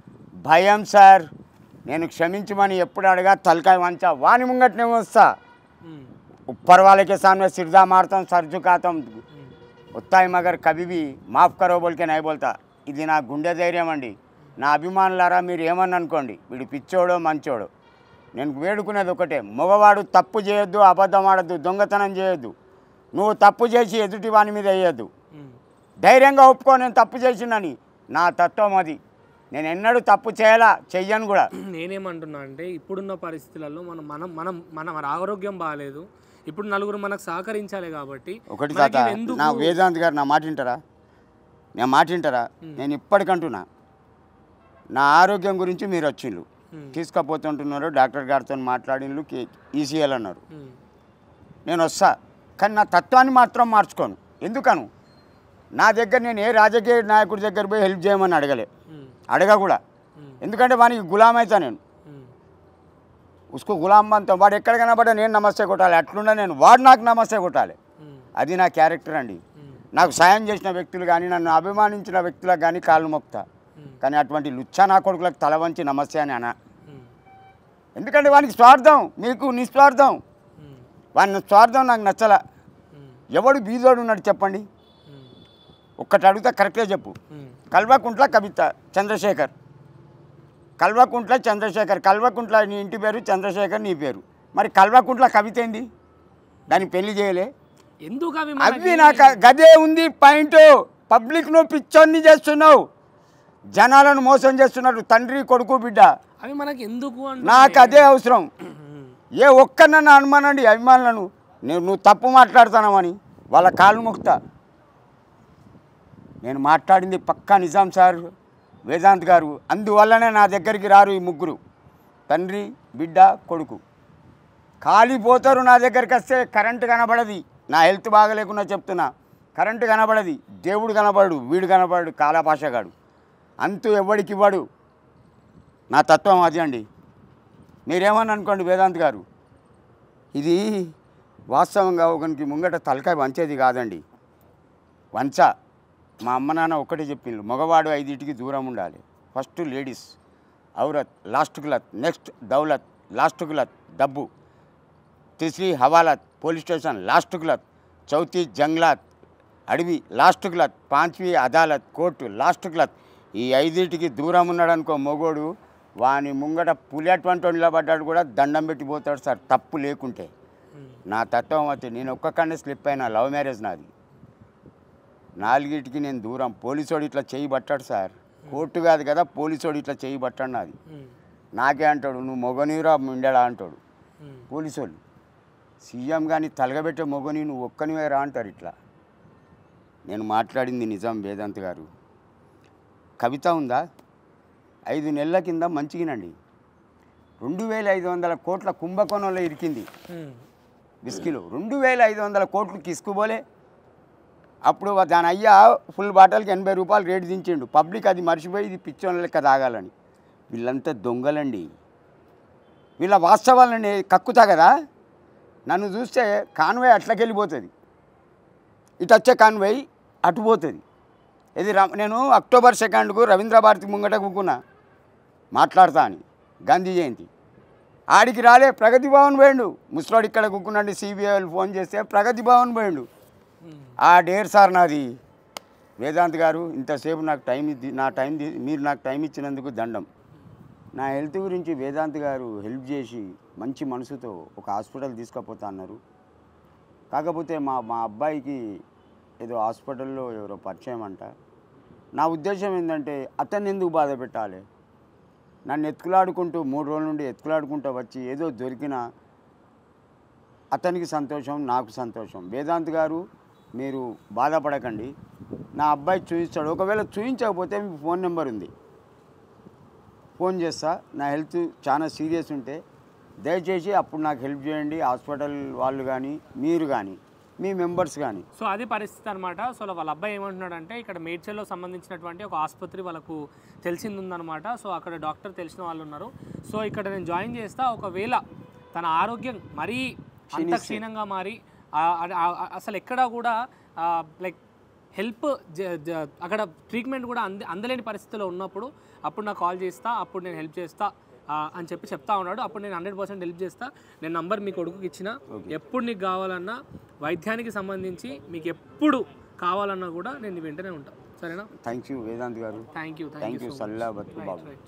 భయం సార్ నేను క్షమించమని ఎప్పుడు అడగా తలకాయ వంచా వాని ముంగట్నే వస్తా ఉమ్, ऊपर वाले के सामने सिरदा मारता हूँ सर झुकाता हूँ ఉమ్, ఉత్తా ही मगर कभी भी माफ़ करो बोल के नहीं बोलता ఇది నా గుండె ధైర్యం అండి నా అభిమానులారా మీరు ఏమని అనుకోండి వీడు పిచ్చోడో మంచోడో నేను వేడుకునేది ఒకటే మగవాడు తప్పు చేయొద్దు అబద్ధం ఆడద్దు దొంగతనం చేయొద్దు నువ్వు తప్పు చేసి ఎదుటి వాని మీద వేయద్దు ఉమ్, ధైర్యంగా ఒప్పుకో నేను తప్పు చేసినని నా తత్వం అది నేను ఎన్నడూ తప్పు చేయాలా చెయ్యను కూడా నేనేమంటున్నా అంటే ఇప్పుడున్న పరిస్థితులలో మనం మనం మనం మన మన ఆరోగ్యం బాగాలేదు ఇప్పుడు నలుగురు మనకు సహకరించాలి కాబట్టి ఒకటి మనకి తాత ఇది ఎందుకు నా వేదాంత్ గారు నా మాట వింటారా నేను మాట వింటారా నేను ఇప్పటికంటున్నా నా ఆరోగ్యం గురించి మీరు వచ్చిండ్రు ఉమ్, తీసుకుపోతుంటున్నారు డాక్టర్ గారితో మాట్లాడిన్లు ఈసీఎల్ అన్నారు ఉమ్, నేను వస్తా కానీ నా తత్వాన్ని మాత్రం మార్చుకోను ఎందుకను నా దగ్గర నేను ఏ రాజకీయ నాయకుడి దగ్గర పోయి హెల్ప్ చేయమని అడగలే ఉమ్, అడగా కూడా ఉమ్, ఎందుకంటే వానికి గులాం అవుతా నేను ఉమ్, ఉస్కు గులాం అంతా వాడు ఎక్కడ కనబడ్డా నేను నమస్తే కొట్టాలి అట్లుండే నేను వాడు నాకు నమస్తే కొట్టాలి ఉమ్, అది నా క్యారెక్టర్ అండి ఉమ్, నాకు సాయం చేసిన వ్యక్తులు కానీ నన్ను అభిమానించిన వ్యక్తులకు కానీ కాళ్ళు మొక్తా ఉమ్, కానీ అటువంటి లుచ్చా నా కొడుకులకు తల వంచి నమస్తే అని అన ఉమ్, ఎందుకంటే వానికి స్వార్థం మీకు నిస్వార్థం ఉమ్, వాని స్వార్థం నాకు నచ్చల ఉమ్, ఎవడు బీదోడు ఉన్నాడు చెప్పండి ఉమ్, ఒక్కటి అడిగితే కరెక్ట్గా చెప్పు ఉమ్, కల్వకుంట్ల కవిత చంద్రశేఖర్ కల్వకుంట్ల చంద్రశేఖర్ కల్వకుంట్ల నీ ఇంటి పేరు చంద్రశేఖర్ నీ పేరు మరి కల్వకుంట్ల కవిత ఏంది దానికి పెళ్లి చేయలే ఎందుకు అవి అవి మనకి- నాకు గదే ఉంది పాయింట్ పబ్లిక్ నువ్వు పిచ్చోన్ని చేస్తున్నావు జనాలను మోసం చేస్తున్నారు తండ్రి కొడుకు బిడ్డ అవి మనకి ఎందుకు నాకు అదే అవసరం ఏ ఒక్క నన్ను అనుమానండి అభిమానులను నేను నువ్వు తప్పు మాట్లాడుతున్నావని వాళ్ళ కాళ్ళు మొక్తా నేను మాట్లాడింది పక్కా నిజాం సార్ వేదాంత్ గారు అందువల్లనే నా దగ్గరికి రారు ఈ ముగ్గురు తండ్రి బిడ్డ కొడుకు కాలిపోతారు నా దగ్గరికి వస్తే కరెంటు కనబడది నా హెల్త్ బాగలేకున్నా చెప్తున్నా కరెంటు కనబడది దేవుడు కనబడు వీడు కనబడు కాలపాషగాడు అంతు ఎవడికి ఇవ్వడు నా తత్వం అది అండి మీరేమని అనుకోండి వేదాంత్ గారు ఇది వాస్తవంగా ఒకరికి ముంగట తలకాయ వంచేది కాదండి వంచ మా అమ్మ నాన్న ఒక్కటే చెప్పిండ్రు మగవాడు ఐదింటికి దూరం ఉండాలి ఫస్ట్ లేడీస్ ఔరత్ లాస్ట్ కులత్ నెక్స్ట్ దౌలత్ లాస్ట్ కులత్ డబ్బు తీసరి హవాలత్ పోలీస్ స్టేషన్ లాస్ట్ కులత్ చౌతీ జంగ్లాత్ అడవి లాస్ట్ కులత్ పాంచ్వి అదాలత్ కోర్టు లాస్ట్ కులత్ ఈ ఐదింటికి దూరం ఉన్నాడు అనుకో మొగోడు వాని ముంగట పులి అటువంటి వాడు నిలబడ్డాడు కూడా దండం పెట్టిపోతాడు సార్ తప్పు లేకుంటే నా తత్వం అయితే నేను ఒక్కకన్నా స్లిప్ అయినా లవ్ మ్యారేజ్ నాది నాలుగిటికి నేను దూరం పోలీసోడు ఇట్లా చేయి పట్టాడు సార్ కోర్టు కాదు కదా పోలీసోడు ఇట్లా చేయి పట్టాడు నాది నాకే అంటాడు నువ్వు మొగనీరా మిండడా అంటాడు పోలీసోళ్ళు సీఎం కానీ తలగబెట్టే మొగని నువ్వు ఒక్కనివే రా అంటారు ఇట్లా నేను మాట్లాడింది నిజం వేదాంత్ గారు కవిత ఉందా ఐదు నెలల కింద మంచిగినండి రెండు వేల ఐదు వందల కోట్ల కుంభకోణంలో ఇరికింది విస్కీలో రెండు వేల ఐదు వందల కోట్లు కిసుకుపోలే అప్పుడు దాని అయ్యా ఫుల్ బాటిల్కి ఎనభై రూపాయలు రేటు దించిండు పబ్లిక్ అది మర్చిపోయి ఇది పిచ్చోళ్ళ లెక్క తాగాలని వీళ్ళంతా దొంగలండి వీళ్ళ వాస్తవాలని కక్కుతా కదా నన్ను చూస్తే కాన్వాయ్ అట్లకెళ్ళిపోతుంది ఇటు వచ్చే కాన్వాయ్ అటు పోతుంది ఇది రా నేను అక్టోబర్ సెకండ్కు రవీంద్ర భారతి ముంగట కూకున్నా మాట్లాడతా అని గాంధీ జయంతి ఆడికి రాలే ప్రగతి భవన్ పోయిండు ముసలాడు ఇక్కడ కూకున్నాడు సిబిఐ వాళ్ళు ఫోన్ చేస్తే ప్రగతి భవన్ పోయిండు ఆ డేర్ సార్ నాది వేదాంత్ గారు ఇంతసేపు నాకు టైం ఇద్ది నా టైం ది- మీరు నాకు టైం ఇచ్చినందుకు దండం నా హెల్త్ గురించి వేదాంత్ గారు హెల్ప్ చేసి మంచి మనసుతో ఒక హాస్పిటల్ తీసుకుపోతా అన్నారు కాకపోతే మా మా అబ్బాయికి ఏదో హాస్పిటల్లో ఎవరో పరిచయం అంట నా ఉద్దేశం ఏంటంటే అతన్ని ఎందుకు బాధ పెట్టాలి నన్ను ఎత్తుకులాడుకుంటూ మూడు రోజుల నుండి ఎత్తుకులాడుకుంటూ వచ్చి ఏదో దొరికిన అతనికి సంతోషం నాకు సంతోషం వేదాంత్ గారు మీరు బాధపడకండి నా అబ్బాయి చూపిస్తాడు ఒకవేళ చూపించకపోతే మీ ఫోన్ నెంబర్ ఉంది ఫోన్ చేస్తా నా హెల్త్ చాలా సీరియస్ ఉంటే దయచేసి అప్పుడు నాకు హెల్ప్ చేయండి హాస్పిటల్ వాళ్ళు కానీ మీరు కానీ మీ మెంబర్స్ కానీ సో అది పరిస్థితి అనమాట సో వాళ్ళ అబ్బాయి ఏమంటున్నాడంటే ఇక్కడ మేడ్చల్లో సంబంధించినటువంటి ఒక ఆసుపత్రి వాళ్ళకు తెలిసింది ఉందన్నమాట సో అక్కడ డాక్టర్ తెలిసిన వాళ్ళు ఉన్నారు సో ఇక్కడ నేను జాయిన్ చేస్తా ఒకవేళ తన ఆరోగ్యం మరీ అంత క్షీణంగా మారి ఆ- ఆ- ఆ- అసలు ఎక్కడా కూడా లైక్ హెల్ప్ అక్కడ ట్రీట్మెంట్ కూడా అంద అందలేని పరిస్థితిలో ఉన్నప్పుడు అప్పుడు నాకు కాల్ చేస్తా అప్పుడు నేను హెల్ప్ చేస్తా ఆ, అని చెప్పి చెప్తా ఉన్నాడు అప్పుడు నేను హండ్రెడ్ పర్సెంట్ హెల్ప్ చేస్తా నేను నంబర్ మీ కొడుకుకి ఇచ్చిన ఎప్పుడు నీకు కావాలన్నా వైద్యానికి సంబంధించి మీకు ఎప్పుడు కావాలన్నా కూడా నేను వెంటనే ఉంటాను సరేనా thank you Vedant garu thank you thank you సల్లా బతుకు బాబు రైట్